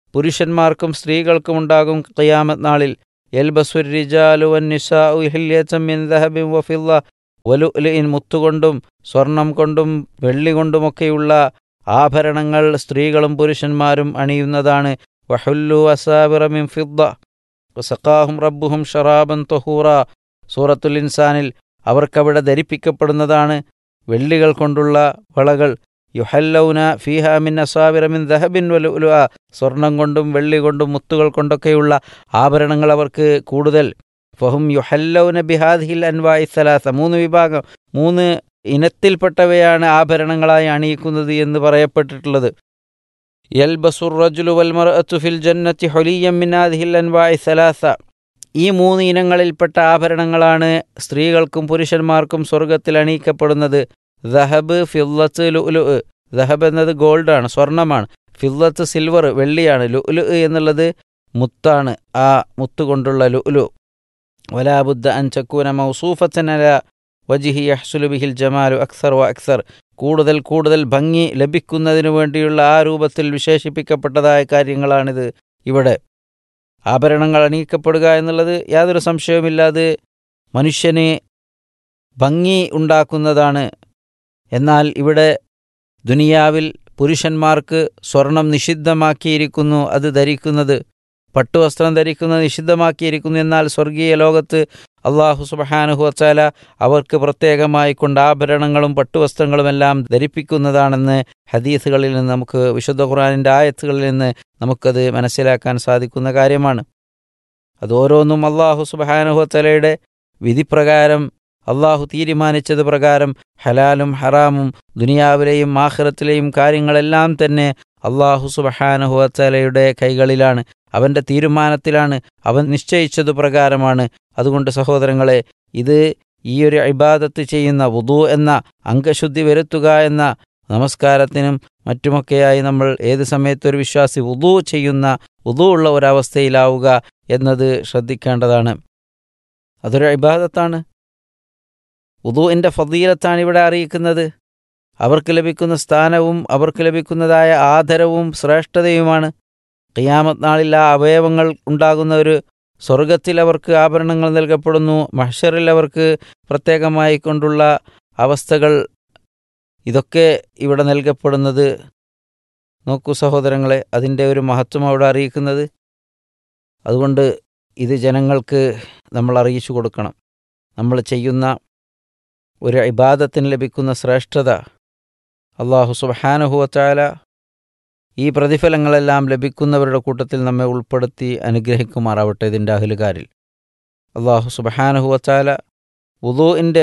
പുരുഷന്മാർക്കും സ്ത്രീകൾക്കും ഉണ്ടാകും ഖിയാമത്ത് നാളിൽ യൽബസുർ റിജാലു വന്നിസാഉ ഹില്യത്തം മിൻ ദഹബിൻ വഫില്ല വലുഇൻ മുത്തുകൊണ്ടും സ്വർണം കൊണ്ടും വെള്ളി കൊണ്ടുമൊക്കെയുള്ള ആഭരണങ്ങൾ സ്ത്രീകളും പുരുഷന്മാരും അണിയുന്നതാണ് വഹുല്ലു അസാബിറ മിൻ ഫിദ്ദ വസഖാഹും റബ്ബുഹും ഷറാബൻ തൊഹൂറ സൂറത്തുൽ ഇൻസാനിൽ അവർക്കവിടെ ധരിപ്പിക്കപ്പെടുന്നതാണ് വെള്ളികൾ കൊണ്ടുള്ള വളകൾ യുഹല്ലൗന ഫീഹ മിൻ അസാബിറ മിൻ ദഹബിൻ വലുഅ സ്വർണം കൊണ്ടും വെള്ളി കൊണ്ടും മുത്തുകൾ കൊണ്ടൊക്കെയുള്ള ആഭരണങ്ങൾ അവർക്ക് കൂടുതൽ ഫഹും യുഹല്ലൗന ബിഹാദിഹിൽ അൻവായി സലാസ മൂന്ന് വിഭാഗം മൂന്ന് ഇനത്തിൽപ്പെട്ടവയാണ് ആഭരണങ്ങളായി അണിയിക്കുന്നത് എന്ന് പറയപ്പെട്ടിട്ടുള്ളത് യൽബസുർ റജുലു വൽമർഅത്തു ഫിൽ ജന്നത്തി ഹൊലിയം മിൻ ഹാദിഹിൽ അൻവായി സലാസ ഈ മൂന്ന് ഇനങ്ങളിൽപ്പെട്ട ആഭരണങ്ങളാണ് സ്ത്രീകൾക്കും പുരുഷന്മാർക്കും സ്വർഗത്തിൽ അണിയിക്കപ്പെടുന്നത് ദഹബ് ഫില്ലത്ത് ലുലു ദഹബ് എന്നത് ഗോൾഡാണ് സ്വർണമാണ് ഫില്ലത്ത് സിൽവർ വെള്ളിയാണ് ലുലു എന്നുള്ളത് മുത്താണ് ആ മുത്ത് കൊണ്ടുള്ള ലുലു വലാബുദ്ദ അൻ ചക്കൂന മൗസൂഫത്തനല വജിഹി യഹ്സുലു ബിഹിൽ ജമാലു അക്സർ വ അക്സർ കൂടുതൽ കൂടുതൽ ഭംഗി ലഭിക്കുന്നതിനു വേണ്ടിയുള്ള ആ രൂപത്തിൽ വിശേഷിപ്പിക്കപ്പെട്ടതായ കാര്യങ്ങളാണിത് ഇവിടെ ആഭരണങ്ങൾ അണിയിക്കപ്പെടുക എന്നുള്ളത് യാതൊരു സംശയവുമില്ലാതെ മനുഷ്യന് ഭംഗി ഉണ്ടാക്കുന്നതാണ് എന്നാൽ ഇവിടെ ദുനിയാവിൽ പുരുഷന്മാർക്ക് സ്വർണം നിഷിദ്ധമാക്കിയിരിക്കുന്നു അത് ധരിക്കുന്നത് പട്ടുവസ്ത്രം ധരിക്കുന്നത് നിഷിദ്ധമാക്കിയിരിക്കുന്നു എന്നാൽ സ്വർഗീയ ലോകത്ത് അള്ളാഹു സുബഹാനുഹു വച്ചാല അവർക്ക് പ്രത്യേകമായി കൊണ്ട് ആഭരണങ്ങളും പട്ടുവസ്ത്രങ്ങളുമെല്ലാം ധരിപ്പിക്കുന്നതാണെന്ന് ഹദീസുകളിൽ നിന്ന് നമുക്ക് വിശുദ്ധ ഖുറാനിൻ്റെ ആയത്തുകളിൽ നിന്ന് നമുക്കത് മനസ്സിലാക്കാൻ സാധിക്കുന്ന കാര്യമാണ് അത് ഓരോന്നും അള്ളാഹു സുബഹാനുഹു വച്ചാലയുടെ വിധിപ്രകാരം അള്ളാഹു തീരുമാനിച്ചത് പ്രകാരം ഹലാലും ഹറാമും ദുനിയാവിലെയും ആഖിറത്തിലെയും കാര്യങ്ങളെല്ലാം തന്നെ അള്ളാഹു സുബഹാനഹുവത്തലയുടെ കൈകളിലാണ് അവൻ്റെ തീരുമാനത്തിലാണ് അവൻ നിശ്ചയിച്ചതു പ്രകാരമാണ് അതുകൊണ്ട് സഹോദരങ്ങളെ ഇത് ഈ ഒരു ഇബാദത്ത് ചെയ്യുന്ന വുദു എന്ന അംഗശുദ്ധി വരുത്തുക എന്ന നമസ്കാരത്തിനും മറ്റുമൊക്കെയായി നമ്മൾ ഏത് സമയത്ത് ഒരു വിശ്വാസി വുദു ചെയ്യുന്ന വുദു ഉള്ള ഒരവസ്ഥയിലാവുക എന്നത് ശ്രദ്ധിക്കേണ്ടതാണ് അതൊരു ഇബാദത്താണ് ഉദുവിൻ്റെ ഫതീലത്താണ് ഇവിടെ അറിയിക്കുന്നത് അവർക്ക് ലഭിക്കുന്ന സ്ഥാനവും അവർക്ക് ലഭിക്കുന്നതായ ആദരവും ശ്രേഷ്ഠതയുമാണ് ഖിയാമത്ത് നാളിൽ ആ അവയവങ്ങൾ ഉണ്ടാകുന്ന ഒരു സ്വർഗത്തിൽ അവർക്ക് ആഭരണങ്ങൾ നൽകപ്പെടുന്നു മഹ്ഷറിൽ അവർക്ക് പ്രത്യേകമായി കൊണ്ടുള്ള അവസ്ഥകൾ ഇതൊക്കെ ഇവിടെ നൽകപ്പെടുന്നത് നോക്കൂ സഹോദരങ്ങളെ അതിൻ്റെ ഒരു മഹത്വം അവിടെ അറിയിക്കുന്നത് അതുകൊണ്ട് ഇത് ജനങ്ങൾക്ക് നമ്മൾ അറിയിച്ചു കൊടുക്കണം നമ്മൾ ചെയ്യുന്ന ഒരു ഇബാദത്തിന് ലഭിക്കുന്ന ശ്രേഷ്ഠത അള്ളാഹു സുബഹാനുഹുവച്ചാല ഈ പ്രതിഫലങ്ങളെല്ലാം ലഭിക്കുന്നവരുടെ കൂട്ടത്തിൽ നമ്മെ ഉൾപ്പെടുത്തി അനുഗ്രഹിക്കുമാറാവട്ടെ ഇതിൻ്റെ അഹലുകാരിൽ അള്ളാഹു സുബഹാനുഹുവച്ചാല ഉദുവിൻ്റെ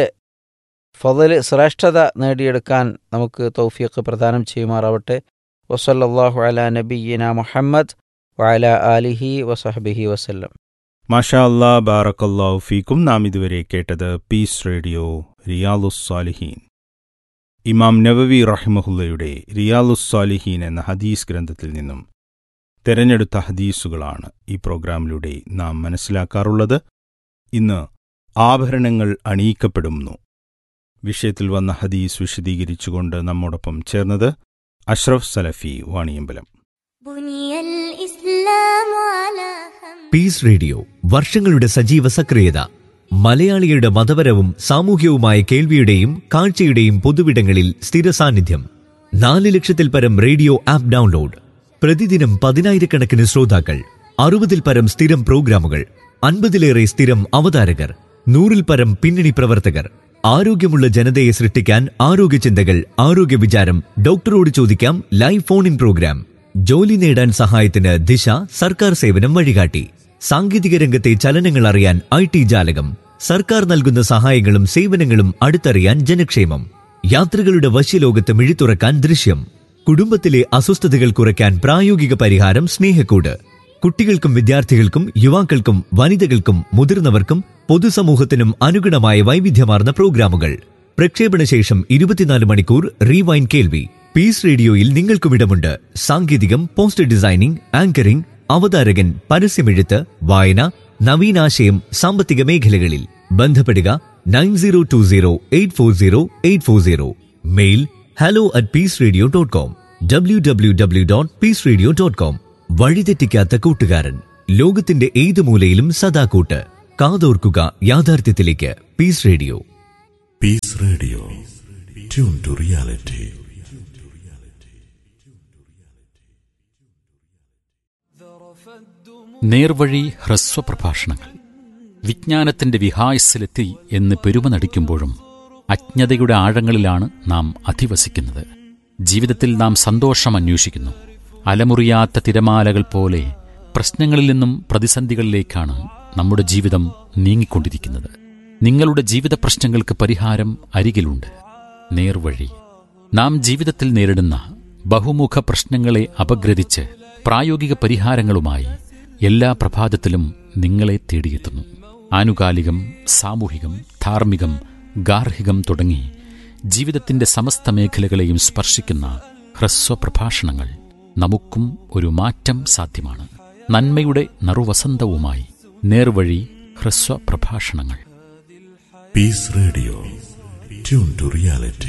ഫതൽ ശ്രേഷ്ഠത നേടിയെടുക്കാൻ നമുക്ക് തൗഫീഖ് പ്രദാനം ചെയ്യുമാറാവട്ടെ വസല്ലാഹു അല നബീന മുഹമ്മദ് വഅല ആലിഹി വസഹബിഹി വസല്ലം മാഷാ അല്ലാ ബാറക്കല്ലാഹു ഫീക്കും നാം ഇതുവരെ കേട്ടത് പീസ് റേഡിയോ റിയാലുസ്സാലിഹീൻ ഇമാം നവവി റഹിമഹുല്ലയുടെ റിയാലുസ്സാലിഹീൻ എന്ന ഹദീസ് ഗ്രന്ഥത്തിൽ നിന്നും തെരഞ്ഞെടുത്ത ഹദീസുകളാണ് ഈ പ്രോഗ്രാമിലൂടെ നാം മനസ്സിലാക്കാറുള്ളത് ഇന്ന് ആഭരണങ്ങൾ അണിയിക്കപ്പെടുന്നു വിഷയത്തിൽ വന്ന ഹദീസ് വിശദീകരിച്ചുകൊണ്ട് നമ്മോടൊപ്പം ചേർന്നത് അഷ്റഫ് സലഫി വാണിയമ്പലം بني الإسلام على خمس പീസ് റേഡിയോ വർഷങ്ങളുടെ സജീവ സക്രിയത മലയാളിയുടെ മതപരവും സാമൂഹ്യവുമായ കേൾവിയുടെയും കാഴ്ചയുടെയും പൊതുവിടങ്ങളിൽ സ്ഥിര സാന്നിധ്യം നാല് ലക്ഷത്തിൽ പരം റേഡിയോ ആപ്പ് ഡൗൺലോഡ് പ്രതിദിനം പതിനായിരക്കണക്കിന് ശ്രോതാക്കൾ അറുപതിൽ പരം സ്ഥിരം പ്രോഗ്രാമുകൾ അൻപതിലേറെ സ്ഥിരം അവതാരകർ നൂറിൽ പരം പിന്നണി പ്രവർത്തകർ ആരോഗ്യമുള്ള ജനതയെ സൃഷ്ടിക്കാൻ ആരോഗ്യ ചിന്തകൾ ആരോഗ്യ വിചാരം ഡോക്ടറോട് ചോദിക്കാം ലൈവ് ഫോൺ ഇൻ പ്രോഗ്രാം ജോലി നേടാൻ സഹായത്തിന് ദിശ സർക്കാർ സേവനം വഴികാട്ടി സാങ്കേതിക രംഗത്തെ ചലനങ്ങൾ അറിയാൻ ഐ ടി ജാലകം സർക്കാർ നൽകുന്ന സഹായങ്ങളും സേവനങ്ങളും അടുത്തറിയാൻ ജനക്ഷേമം യാത്രകളുടെ വശ്യലോകത്ത് മിഴിത്തുറക്കാൻ ദൃശ്യം കുടുംബത്തിലെ അസ്വസ്ഥതകൾ കുറയ്ക്കാൻ പ്രായോഗിക പരിഹാരം സ്നേഹക്കൂട് കുട്ടികൾക്കും വിദ്യാർത്ഥികൾക്കും യുവാക്കൾക്കും വനിതകൾക്കും മുതിർന്നവർക്കും പൊതുസമൂഹത്തിനും അനുഗുണമായ വൈവിധ്യമാർന്ന പ്രോഗ്രാമുകൾ പ്രക്ഷേപണ ശേഷം ഇരുപത്തിനാല് മണിക്കൂർ റീവൈൻ കേൾവി പീസ് റേഡിയോയിൽ നിങ്ങൾക്കും ഇടമുണ്ട് സാങ്കേതികം പോസ്റ്റർ ഡിസൈനിംഗ് ആങ്കറിംഗ് അവതാരകൻ പരസ്യമെഴുത്ത് വായന നവീനാശയം സാമ്പത്തിക മേഖലകളിൽ ബന്ധപ്പെടുക nine zero two zero eight four zero eight four zero mail hello at peace radio dot com W W W dot peace radio dot com വഴിതെറ്റിക്കാത്ത കൂട്ടുകാരൻ ലോകത്തിന്റെ ഏത് മൂലയിലും സദാ കൂട്ട് കാതോർക്കുക യാഥാർത്ഥ്യത്തിലേക്ക് peace radio Peace Radio. Tune to reality. നേർവഴി ഹ്രസ്വ പ്രഭാഷണങ്ങൾ വിജ്ഞാനത്തിന്റെ വിഹായസിലെത്തി എന്ന് പെരുമ നടിക്കുമ്പോഴും അജ്ഞതയുടെ ആഴങ്ങളിലാണ് നാം അധിവസിക്കുന്നത് ജീവിതത്തിൽ നാം സന്തോഷം അന്വേഷിക്കുന്നു അലമുറിയാത്ത തിരമാലകൾ പോലെ പ്രശ്നങ്ങളിൽ നിന്നും പ്രതിസന്ധികളിലേക്കാണ് നമ്മുടെ ജീവിതം നീങ്ങിക്കൊണ്ടിരിക്കുന്നത് നിങ്ങളുടെ ജീവിത പ്രശ്നങ്ങൾക്ക് പരിഹാരം അരികിലുണ്ട് നേർവഴി നാം ജീവിതത്തിൽ നേരിടുന്ന ബഹുമുഖ പ്രശ്നങ്ങളെ അപഗ്രഥിച്ച് പ്രായോഗിക പരിഹാരങ്ങളുമായി എല്ലാ പ്രഭാതത്തിലും നിങ്ങളെ തേടിയെത്തുന്നു ആനുകാലികം സാമൂഹികം ധാർമ്മികം ഗാർഹികം തുടങ്ങി ജീവിതത്തിന്റെ സമസ്ത മേഖലകളെയും സ്പർശിക്കുന്ന ഹ്രസ്വ പ്രഭാഷണങ്ങൾ നമുക്കും ഒരു മാറ്റം സാധ്യമാണ് നന്മയുടെ നറുവസന്തവുമായി നേർവഴി ഹ്രസ്വ പ്രഭാഷണങ്ങൾ Peace Radio. Tune to reality.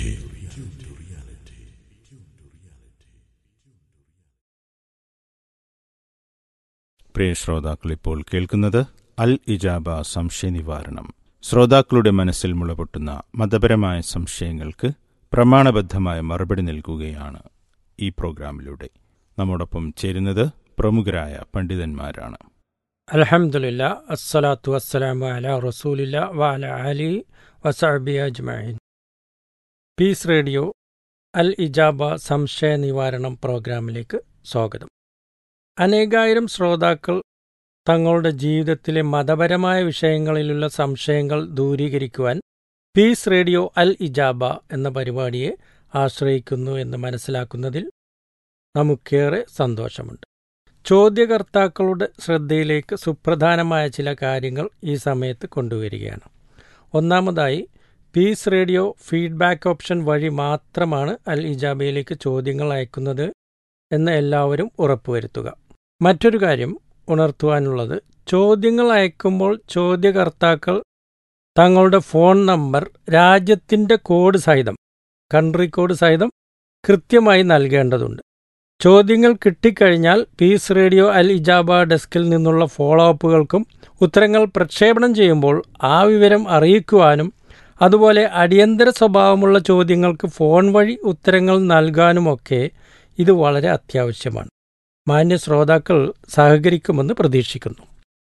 പ്രിയ ശ്രോതാക്കൾ ഇപ്പോൾ കേൾക്കുന്നത് അൽ ഇജാബ സംശയ നിവാരണം ശ്രോതാക്കളുടെ മനസ്സിൽ മുളപൊട്ടുന്ന മതപരമായ സംശയങ്ങൾക്ക് പ്രമാണബദ്ധമായ മറുപടി നൽകുകയാണ് ഈ പ്രോഗ്രാമിലൂടെ നമ്മോടൊപ്പം ചേരുന്നത് പ്രമുഖരായ പണ്ഡിതന്മാരാണ് അലഹമുല്ല അസ്സലാത്തു വസ്സലാമു അല റസൂലില്ല വഅല അലി വസഅബി അജ്മഈൻ പീസ് റേഡിയോ അൽ ഇജാബ സംശയ നിവാരണം പ്രോഗ്രാമിലേക്ക് സ്വാഗതം അനേകായിരം ശ്രോതാക്കൾ തങ്ങളുടെ ജീവിതത്തിലെ മതപരമായ വിഷയങ്ങളിലുള്ള സംശയങ്ങൾ ദൂരീകരിക്കുവാൻ പീസ് റേഡിയോ അൽ ഇജാബ എന്ന പരിപാടിയെ ആശ്രയിക്കുന്നു എന്ന് മനസ്സിലാക്കുന്നതിൽ നമുക്കേറെ സന്തോഷമുണ്ട് ചോദ്യകർത്താക്കളുടെ ശ്രദ്ധയിലേക്ക് സുപ്രധാനമായ ചില കാര്യങ്ങൾ ഈ സമയത്ത് കൊണ്ടുവരികയാണ് ഒന്നാമതായി പീസ് റേഡിയോ ഫീഡ്ബാക്ക് ഓപ്ഷൻ വഴി മാത്രമാണ് അൽ ഇജാബയിലേക്ക് ചോദ്യങ്ങൾ അയക്കുന്നത് എന്ന് എല്ലാവരും ഉറപ്പുവരുത്തുക മറ്റൊരു കാര്യം ഉണർത്തുവാനുള്ളത് ചോദ്യങ്ങൾ അയക്കുമ്പോൾ ചോദ്യകർത്താക്കൾ തങ്ങളുടെ ഫോൺ നമ്പർ രാജ്യത്തിൻ്റെ കോഡ് സഹിതം കൺട്രി കോഡ് സഹിതം കൃത്യമായി നൽകേണ്ടതുണ്ട് ചോദ്യങ്ങൾ കിട്ടിക്കഴിഞ്ഞാൽ പീസ് റേഡിയോ അൽ ഇജാബ ഡെസ്കിൽ നിന്നുള്ള ഫോളോ അപ്പുകൾക്കും ഉത്തരങ്ങൾ പ്രക്ഷേപണം ചെയ്യുമ്പോൾ ആ വിവരം അറിയിക്കുവാനും അതുപോലെ അടിയന്തര സ്വഭാവമുള്ള ചോദ്യങ്ങൾക്ക് ഫോൺ വഴി ഉത്തരങ്ങൾ നൽകാനുമൊക്കെ ഇത് വളരെ അത്യാവശ്യമാണ് മാന്യ ശ്രോതാക്കൾ സഹകരിക്കുമെന്ന് പ്രതീക്ഷിക്കുന്നു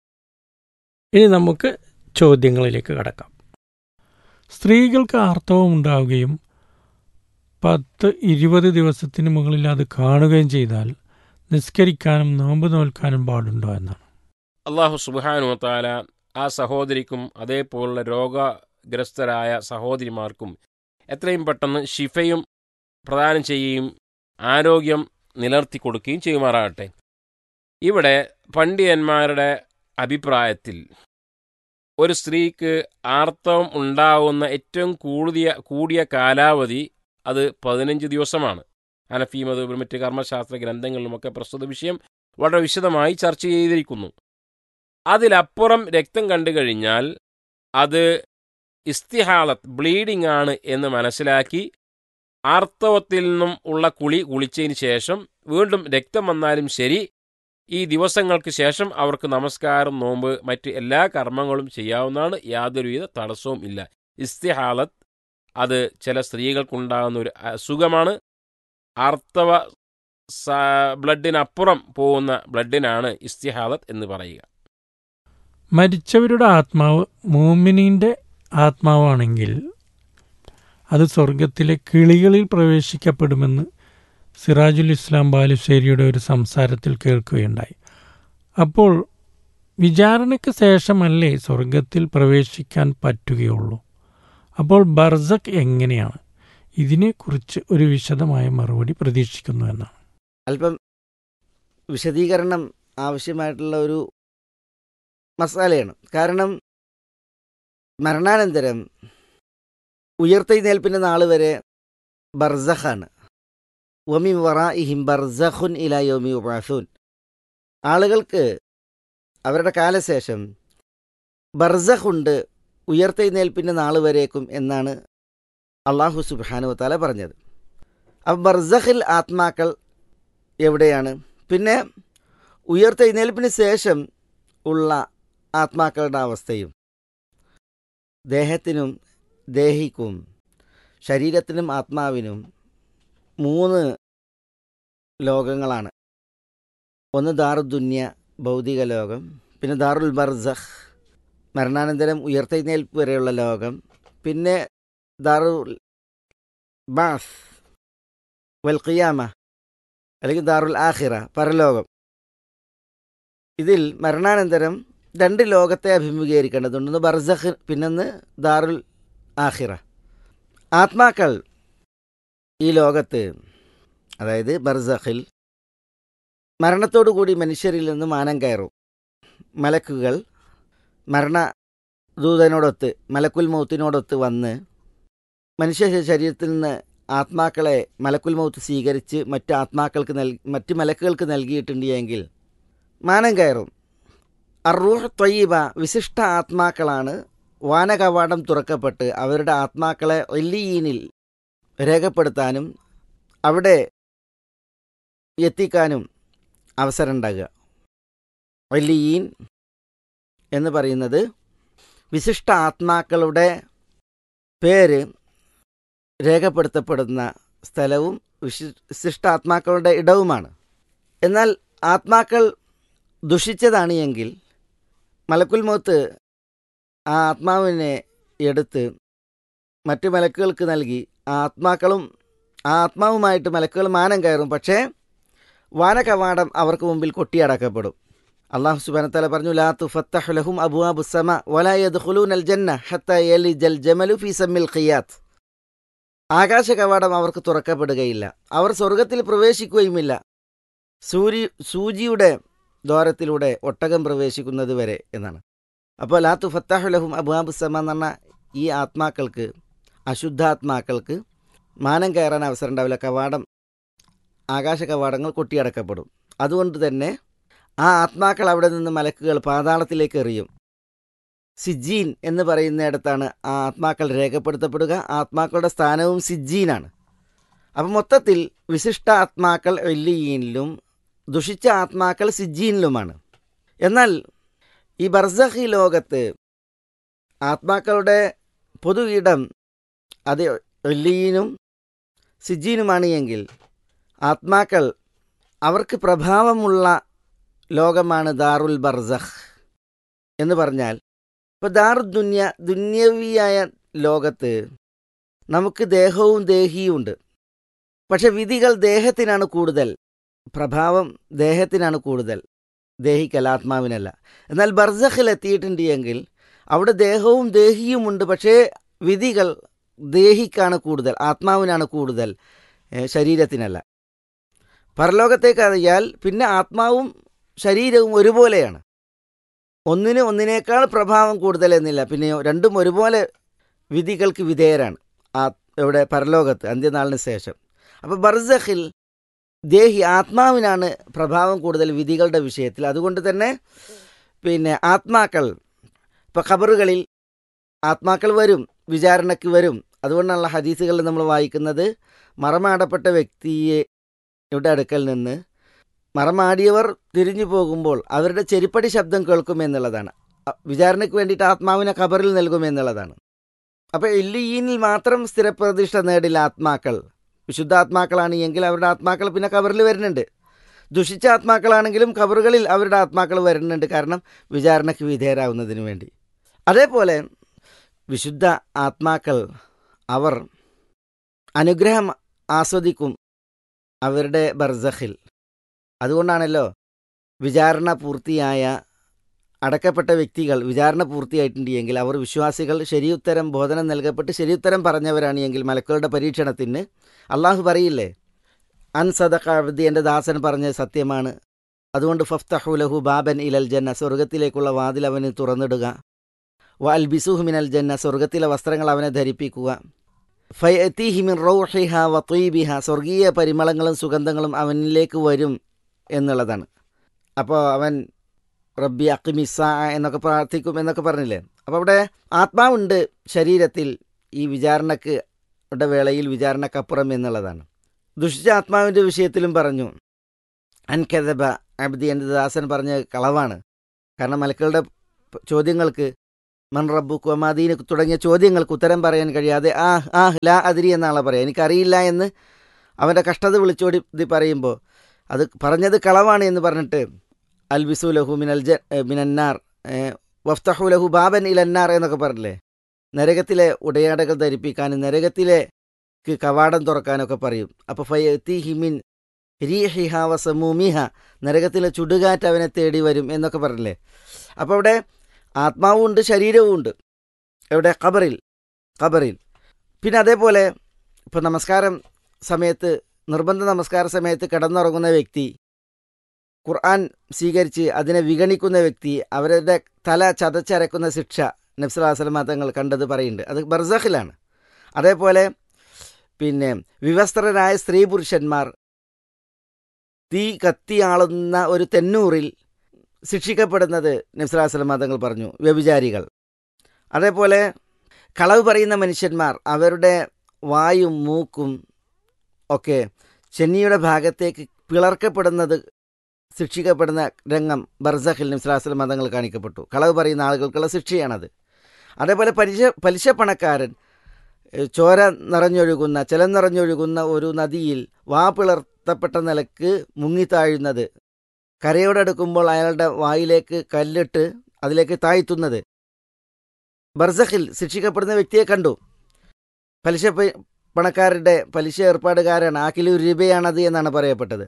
ഇനി നമുക്ക് ചോദ്യങ്ങളിലേക്ക് കടക്കാം സ്ത്രീകൾക്ക് ആർത്തവം ഉണ്ടാവുകയും പത്ത് ഇരുപത് ദിവസത്തിന് മുകളിൽ അത് കാണുകയും ചെയ്താൽ നിസ്കരിക്കാനും നോമ്പ് നോൽക്കാനും പാടുണ്ടോ എന്നാണ് അള്ളാഹു സുബാനു താല ആ സഹോദരിക്കും അതേപോലുള്ള രോഗഗ്രസ്തരായ സഹോദരിമാർക്കും എത്രയും പെട്ടെന്ന് ഷിഫയും പ്രദാനം ചെയ്യുകയും ആരോഗ്യം നിലർത്തി കൊടുക്കുകയും ചെയ്യുമാറാകട്ടെ ഇവിടെ പണ്ഡിതന്മാരുടെ അഭിപ്രായത്തിൽ ഒരു സ്ത്രീക്ക് ആർത്തവം ഉണ്ടാവുന്ന ഏറ്റവും കൂടിയ കൂടിയ കാലാവധി അത് പതിനഞ്ച് ദിവസമാണ് അനഫി മത മറ്റ് കർമ്മശാസ്ത്ര ഗ്രന്ഥങ്ങളിലുമൊക്കെ പ്രസ്തുത വിഷയം വളരെ വിശദമായി ചർച്ച ചെയ്തിരിക്കുന്നു അതിലപ്പുറം രക്തം കണ്ടു കഴിഞ്ഞാൽ അത് ഇസ്തിഹാലത്ത് ബ്ലീഡിംഗ് ആണ് എന്ന് മനസ്സിലാക്കി ആർത്തവത്തിൽ നിന്നും ഉള്ള കുളി കുളിച്ചതിന് ശേഷം വീണ്ടും രക്തം വന്നാലും ശരി ഈ ദിവസങ്ങൾക്ക് ശേഷം അവർക്ക് നമസ്കാരം നോമ്പ് മറ്റ് എല്ലാ കർമ്മങ്ങളും ചെയ്യാവുന്നതാണ് യാതൊരുവിധ തടസ്സവും ഇല്ല ഇസ്തിഹാലത്ത് അത് ചില സ്ത്രീകൾക്കുണ്ടാകുന്ന ഒരു അസുഖമാണ് ആർത്തവ ബ്ലഡിനപ്പുറം പോകുന്ന ബ്ലഡിനാണ് ഇസ്തിഹാലത്ത് എന്ന് പറയുക മരിച്ചവരുടെ ആത്മാവ് മൂമിനിന്റെ ആത്മാവാണെങ്കിൽ അത് സ്വർഗത്തിലെ കിളികളിൽ പ്രവേശിക്കപ്പെടുമെന്ന് സിറാജുൽ ഇസ്ലാം ബാലുശ്ശേരിയുടെ ഒരു സംസാരത്തിൽ കേൾക്കുകയുണ്ടായി അപ്പോൾ വിചാരണയ്ക്ക് ശേഷമല്ലേ സ്വർഗത്തിൽ പ്രവേശിക്കാൻ പറ്റുകയുള്ളൂ അപ്പോൾ ബർസക് എങ്ങനെയാണ് ഇതിനെക്കുറിച്ച് ഒരു വിശദമായ മറുപടി പ്രതീക്ഷിക്കുന്നു എന്നാണ് അല്പം വിശദീകരണം ആവശ്യമായിട്ടുള്ള ഒരു മസാലയാണ് കാരണം മരണാനന്തരം ഉയർത്തെഴുന്നേൽപ്പിൻ്റെ നാൾ വരെ ബർസഖാണ് ഒമി വറ ഇഹിം ബർസഖുൻ ഇല യോമി ഉബാസൂൻ ആളുകൾക്ക് അവരുടെ കാലശേഷം ബർസഖുണ്ട് ഉയർത്തെഴുന്നേൽപ്പിൻ്റെ നാൾ വരേക്കും എന്നാണ് അള്ളാഹു സുബാനു താല പറഞ്ഞത് അപ്പം ബർസഖിൽ ആത്മാക്കൾ എവിടെയാണ് പിന്നെ ഉയർത്തെഴുന്നേൽപ്പിന് ശേഷം ഉള്ള ആത്മാക്കളുടെ അവസ്ഥയും ദേഹത്തിനും ദേഹിക്കും ശരീരത്തിനും ആത്മാവിനും മൂന്ന് ലോകങ്ങളാണ് ഒന്ന് ദാറുദ്ദുന്യ ഭൗതിക ലോകം പിന്നെ ദാറുൽ ബർസഖ് മരണാനന്തരം ഉയർത്തെഴുന്നേൽപ്പ് വരെയുള്ള ലോകം പിന്നെ ദാറുൽ ബാസ് വൽ ഖിയാമ അല്ലെങ്കിൽ ദാറുൽ ആഖിറ പരലോകം ഇതിൽ മരണാനന്തരം രണ്ട് ലോകത്തെ അഭിമുഖീകരിക്കേണ്ടതുണ്ട് ഒന്ന് ബർസഖ് പിന്നൊന്ന് ദാറുൽ ആഖിറ ആത്മാക്കൾ ഈ ലോകത്ത് അതായത് ബർസഖിൽ മരണത്തോടു കൂടി മനുഷ്യരിൽ നിന്ന് മാനം കയറും മലക്കുകൾ മരണ ദൂതനോടൊത്ത് മലക്കുൽ മൗത്തിനോടൊത്ത് വന്ന് മനുഷ്യ ശരീരത്തിൽ നിന്ന് ആത്മാക്കളെ മലക്കുൽ മൗത്ത് സ്വീകരിച്ച് മറ്റ് ആത്മാക്കൾക്ക് നൽ മറ്റ് മലക്കുകൾക്ക് നൽകിയിട്ടുണ്ട് എങ്കിൽ മാനം കയറും അറൂഹ് ത്വയ്യബ വിശിഷ്ട ആത്മാക്കളാണ് വാനകവാടം തുറക്കപ്പെട്ട് അവരുടെ ആത്മാക്കളെ എല്ലിയീനിൽ രേഖപ്പെടുത്താനും അവിടെ എത്തിക്കാനും അവസരം ഉണ്ടാകുക എല്ലിയീൻ എന്ന് പറയുന്നത് വിശിഷ്ട ആത്മാക്കളുടെ പേര് രേഖപ്പെടുത്തപ്പെടുന്ന സ്ഥലവും വിശി വിശിഷ്ട ആത്മാക്കളുടെ ഇടവുമാണ് എന്നാൽ ആത്മാക്കൾ ദുഷിച്ചതാണ് എങ്കിൽ മലക്കുൽ മൗത്ത് ആ ആത്മാവിനെ എടുത്ത് മറ്റ് മലക്കുകൾക്ക് നൽകി ആ ആത്മാക്കളും ആ ആത്മാവുമായിട്ട് മലക്കുകൾ മാനം കയറും പക്ഷേ വാനകവാടം അവർക്ക് മുമ്പിൽ കൊട്ടിയടക്കപ്പെടും അള്ളാഹു സുബാനത്തല പറഞ്ഞു ലാ തുഫത്തഹു ലഹും അബുവാബു സമ വലാ യദ്ഖുലൂന അൽ ജന്ന ഹത്ത യലിജൽ ജമലു ഫീ സമ്മിൽ ഖിയാത്ത് ആകാശ കവാടം അവർക്ക് തുറക്കപ്പെടുകയില്ല അവർ സ്വർഗത്തിൽ പ്രവേശിക്കുകയുമില്ല സൂര്യ സൂചിയുടെ ദ്വാരത്തിലൂടെ ഒട്ടകം പ്രവേശിക്കുന്നത് വരെ എന്നാണ് അപ്പോൾ ലാ തുഫത്താഹു ലഹും അബുവാബു സമ എന്ന് പറഞ്ഞ ഈ ആത്മാക്കൾക്ക് അശുദ്ധാത്മാക്കൾക്ക് മാനം കയറാൻ അവസരം ഉണ്ടാവില്ല കവാടം ആകാശ കവാടങ്ങൾ കൊട്ടിയടക്കപ്പെടും അതുകൊണ്ട് തന്നെ ആ ആത്മാക്കൾ അവിടെ നിന്ന് മലക്കുകൾ പാതാളത്തിലേക്ക് എറിയും സിജീൻ എന്ന് പറയുന്നിടത്താണ് ആ ആത്മാക്കൾ രേഖപ്പെടുത്തപ്പെടുക ആത്മാക്കളുടെ സ്ഥാനവും സിജീനാണ് അപ്പം മൊത്തത്തിൽ വിശിഷ്ട ആത്മാക്കൾ എല്ലിയീനിലും ദുഷിച്ച ആത്മാക്കൾ സിജീനിലുമാണ് എന്നാൽ ഈ ബർസഖി ലോകത്ത് ആത്മാക്കളുടെ പൊതു ഇടം അത് എല്ലിയീനും സിജീനുമാണ് എങ്കിൽ ആത്മാക്കൾ അവർക്ക് പ്രഭാവമുള്ള ലോകമാണ് ദാറുൽ ബർസഖ് എന്ന് പറഞ്ഞാൽ ഇപ്പോൾ ദാറു ദുന്യ ദുന്യവിയായ ലോകത്ത് നമുക്ക് ദേഹവും ദേഹിയും ഉണ്ട് പക്ഷെ വിധികൾ ദേഹത്തിനാണ് കൂടുതൽ പ്രഭാവം ദേഹത്തിനാണ് കൂടുതൽ ദേഹിക്കല്ല ആത്മാവിനല്ല എന്നാൽ ബർസഖിൽ എത്തിയിട്ടുണ്ട് എങ്കിൽ അവിടെ ദേഹവും ദേഹിയുമുണ്ട് പക്ഷേ വിധികൾ ദേഹിക്കാണ് കൂടുതൽ ആത്മാവിനാണ് കൂടുതൽ ഏ, ശരീരത്തിനല്ല പരലോകത്തേക്ക് അറിയാൽ പിന്നെ ആത്മാവും ശരീരവും ഒരുപോലെയാണ് ഒന്നിന് ഒന്നിനേക്കാൾ പ്രഭാവം കൂടുതൽ എന്നില്ല പിന്നെയോ രണ്ടും ഒരുപോലെ വിധികൾക്ക് വിധേയരാണ് ആ ഇവിടെ പരലോകത്ത് അന്ത്യനാളിന് ശേഷം അപ്പോൾ ബർസഖിൽ ദേഹി ആത്മാവിനാണ് പ്രഭാവം കൂടുതൽ വിധികളുടെ വിഷയത്തിൽ അതുകൊണ്ട് തന്നെ പിന്നെ ആത്മാക്കൾ ഇപ്പോൾ ഖബറുകളിൽ ആത്മാക്കൾ വരും വിചാരണയ്ക്ക് വരും അതുകൊണ്ടാണുള്ള ഹദീസുകളിൽ നമ്മൾ വായിക്കുന്നത് മറമാടപ്പെട്ട വ്യക്തിയെ യുടെ അടുക്കൽ നിന്ന് മറമാടിയവർ തിരിഞ്ഞു പോകുമ്പോൾ അവരുടെ ചെരിപ്പടി ശബ്ദം കേൾക്കുമെന്നുള്ളതാണ് അ- വിചാരണയ്ക്ക് വേണ്ടിയിട്ട് ആത്മാവിനെ ഖബറിൽ നൽകുമെന്നുള്ളതാണ് അപ്പോൾ ഇല്ലിയീനിൽ മാത്രം സ്ഥിരപ്രതിഷ്ഠ നേടില്ല ആത്മാക്കൾ വിശുദ്ധാത്മാക്കളാണ് എങ്കിൽ അവരുടെ ആത്മാക്കൾ പിന്നെ ഖബറിൽ വരുന്നുണ്ട് ദുഷിച്ച ആത്മാക്കളാണെങ്കിലും ഖബറുകളിൽ അവരുടെ ആത്മാക്കൾ വരുന്നുണ്ട് കാരണം വിചാരണയ്ക്ക് വിധേയരാകുന്നതിന് വേണ്ടി അതേപോലെ വിശുദ്ധ ആത്മാക്കൾ അവർ അനുഗ്രഹം ആസ്വദിക്കും അവരുടെ ബർസഖിൽ അതുകൊണ്ടാണല്ലോ വിചാരണ പൂർത്തിയായ അടക്കപ്പെട്ട വ്യക്തികൾ വിചാരണ പൂർത്തിയായിട്ടുണ്ട് എങ്കിൽ അവർ വിശ്വാസികൾ ശരിയുത്തരം ബോധനം നൽകപ്പെട്ട് ശരിയുത്തരം പറഞ്ഞവരാണ് എങ്കിൽ മലക്കളുടെ പരീക്ഷണത്തിന് അള്ളാഹു പറയില്ലേ അൻ സദഖാവതി എൻ്റെ ദാസൻ പറഞ്ഞത് സത്യമാണ് അതുകൊണ്ട് ഫഫ്തഹു ലഹു ബാബൻ ഇലൽ ജന്ന സ്വർഗത്തിലേക്കുള്ള വാതിൽ അവന് തുറന്നിടുക വ അൽ ബിസുഹു മിനൽ ജന്ന സ്വർഗത്തിലെ വസ്ത്രങ്ങൾ അവനെ ധരിപ്പിക്കുക ഫയത്തിഹിമിൻ റൗഹിഹ വത്തീബിഹ സ്വർഗീയ പരിമളങ്ങളും സുഗന്ധങ്ങളും അവനിലേക്ക് വരും എന്നുള്ളതാണ് അപ്പോൾ അവൻ റബ്ബി അക്കിമിസ എന്നൊക്കെ പ്രാർത്ഥിക്കും എന്നൊക്കെ പറഞ്ഞില്ലേ അപ്പോൾ അവിടെ ആത്മാവുണ്ട് ശരീരത്തിൽ ഈ വിചാരണക്ക് യുടെ വേളയിൽ വിചാരണക്കപ്പുറം എന്നുള്ളതാണ് ദുഷിച്ച ആത്മാവിൻ്റെ വിഷയത്തിലും പറഞ്ഞു അൻകദബ അബ്ദി എൻ്റെ ദാസൻ പറഞ്ഞ കളവാണ് കാരണം മലക്കളുടെ പ- ചോദ്യങ്ങൾക്ക് മൺ റബ്ബു കുമാദീന് തുടങ്ങിയ ചോദ്യങ്ങൾക്ക് ഉത്തരം പറയാൻ കഴിയാതെ ആ ആ ലാ അതിരി എന്നാളെ പറയാം എനിക്കറിയില്ല എന്ന് അവൻ്റെ കഷ്ടത വിളിച്ചോടി ഇത് പറയുമ്പോൾ അത് പറഞ്ഞത് കളവാണ് എന്ന് പറഞ്ഞിട്ട് അൽബിസു ലഹു മിനൽ ജ ഏ, മിനന്നാർ ഏ, വഫ്തഹു ലഹു ബാബൻ ഇലന്നാർ എന്നൊക്കെ പറഞ്ഞില്ലേ നരകത്തിലെ ഉടയാടകൾ ധരിപ്പിക്കാനും നരകത്തിലെ ക്ക് കവാടം തുറക്കാനൊക്കെ പറയും അപ്പോൾ ഫയത്തി ഹിമിൻ രീഹിഹ വസമൂമിഹ നരകത്തിലെ ചുടുകാറ്റ് അവനെ തേടി വരും എന്നൊക്കെ പറഞ്ഞില്ലേ അപ്പോൾ അവിടെ ആത്മാവും ഉണ്ട് ശരീരവും ഉണ്ട് എവിടെ ഖബറിൽ ഖബറിൽ പിന്നെ അതേപോലെ ഇപ്പോൾ നമസ്കാരം സമയത്ത് നിർബന്ധ നമസ്കാര സമയത്ത് കിടന്നുറങ്ങുന്ന വ്യക്തി ഖുർആൻ സ്വീകരിച്ച് അതിനെ വിഗണിക്കുന്ന വ്യക്തി അവരുടെ തല ചതച്ചരക്കുന്ന ശിക്ഷ നബ്സുലാസ്ലമ തങ്ങൾ കണ്ടത് പറയുന്നുണ്ട് അത് ബർസഖിലാണ് അതേപോലെ പിന്നെ വിവസ്ത്രരായ സ്ത്രീ പുരുഷന്മാർ തീ കത്തിയാളുന്ന ഒരു തെന്നൂറിൽ ശിക്ഷിക്കപ്പെടുന്നത് നബ്സുലാസ്ലമ തങ്ങൾ പറഞ്ഞു വ്യഭിചാരികൾ അതേപോലെ കളവ് പറയുന്ന മനുഷ്യന്മാർ അവരുടെ വായും മൂക്കും ഒക്കെ ചെന്നിയുടെ ഭാഗത്തേക്ക് പിളർക്കപ്പെടുന്നത് ശിക്ഷിക്കപ്പെടുന്ന രംഗം ബർസഖിൽ നിസ്ലാസ്ലം മതങ്ങൾ കാണിക്കപ്പെട്ടു കളവ് പറയുന്ന ആളുകൾക്കുള്ള ശിക്ഷയാണത് അതേപോലെ പലിശ പലിശ പണക്കാരൻ ഏ, ചോര നിറഞ്ഞൊഴുകുന്ന ജലം നിറഞ്ഞൊഴുകുന്ന ഒരു നദിയിൽ വാ പിളർത്തപ്പെട്ട നിലക്ക് മുങ്ങിത്താഴുന്നത് കരയോടടുക്കുമ്പോൾ അയാളുടെ വായിലേക്ക് കല്ലിട്ട് അതിലേക്ക് താഴ്ത്തുന്നത് ബർസഖിൽ ശിക്ഷിക്കപ്പെടുന്ന വ്യക്തിയെ കണ്ടു പലിശ പ- പണക്കാരുടെ പലിശ ഏർപ്പാടുകാരാണ് ആ കിലോ രൂപയാണത് എന്നാണ് പറയപ്പെട്ടത്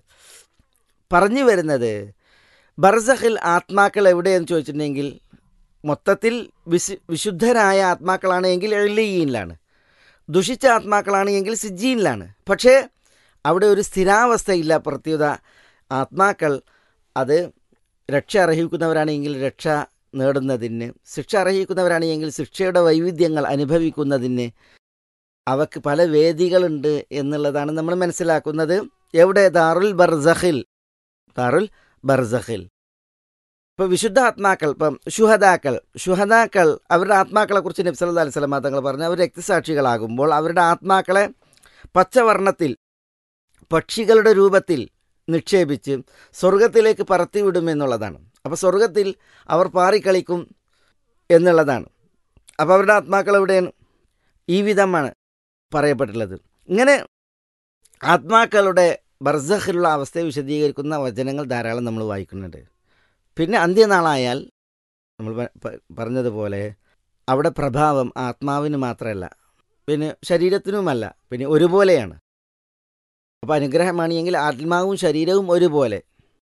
പറഞ്ഞു വരുന്നത് ബർസഖിൽ ആത്മാക്കൾ എവിടെയെന്ന് ചോദിച്ചിട്ടുണ്ടെങ്കിൽ മൊത്തത്തിൽ വിശു വിശുദ്ധരായ ആത്മാക്കളാണ് എങ്കിൽ എള്ളിയീനിലാണ് ദുഷിച്ച ആത്മാക്കളാണ് എങ്കിൽ സിജ്ജീനിലാണ് പക്ഷേ അവിടെ ഒരു സ്ഥിരാവസ്ഥയില്ല പ്രത്യുത ആത്മാക്കൾ അത് രക്ഷ അർഹിക്കുന്നവരാണെങ്കിൽ രക്ഷ നേടുന്നതിന് ശിക്ഷ അർഹിക്കുന്നവരാണെങ്കിൽ ശിക്ഷയുടെ വൈവിധ്യങ്ങൾ അനുഭവിക്കുന്നതിന് അവക്ക് പല വേദികളുണ്ട് എന്നുള്ളതാണ് നമ്മൾ മനസ്സിലാക്കുന്നത് എവിടെ ദാറുൽ ബർസഖിൽ ദാറുൽ ബർസഖിൽ ഇപ്പോൾ വിശുദ്ധ ആത്മാക്കൾ ഇപ്പം ശുഹദാക്കൾ ശുഹദാക്കൾ അവരുടെ ആത്മാക്കളെ കുറിച്ച് നബ്സല്ലാ അലൈഹി സ്വലമ തങ്ങൾ പറഞ്ഞു അവർ രക്തസാക്ഷികളാകുമ്പോൾ അവരുടെ ആത്മാക്കളെ പച്ചവർണ്ണത്തിൽ പക്ഷികളുടെ രൂപത്തിൽ നിക്ഷേപിച്ച് സ്വർഗത്തിലേക്ക് പറത്തിവിടുമെന്നുള്ളതാണ് അപ്പോൾ സ്വർഗത്തിൽ അവർ പാറിക്കളിക്കും എന്നുള്ളതാണ് അപ്പോൾ അവരുടെ ആത്മാക്കൾ എവിടെയാണ് ഈ വിധമാണ് പറയപ്പെട്ടുള്ളത് ഇങ്ങനെ ആത്മാക്കളുടെ ബർസഖിലുള്ള അവസ്ഥയെ വിശദീകരിക്കുന്ന വചനങ്ങൾ ധാരാളം നമ്മൾ വായിക്കുന്നുണ്ട് പിന്നെ അന്ത്യനാളായാൽ നമ്മൾ പ- പ- പറഞ്ഞതുപോലെ അവിടെ പ്രഭാവം ആത്മാവിന് മാത്രമല്ല പിന്നെ ശരീരത്തിനുമല്ല പിന്നെ ഒരുപോലെയാണ് അപ്പോൾ അനുഗ്രഹമാണ് എങ്കിൽ ആത്മാവും ശരീരവും ഒരുപോലെ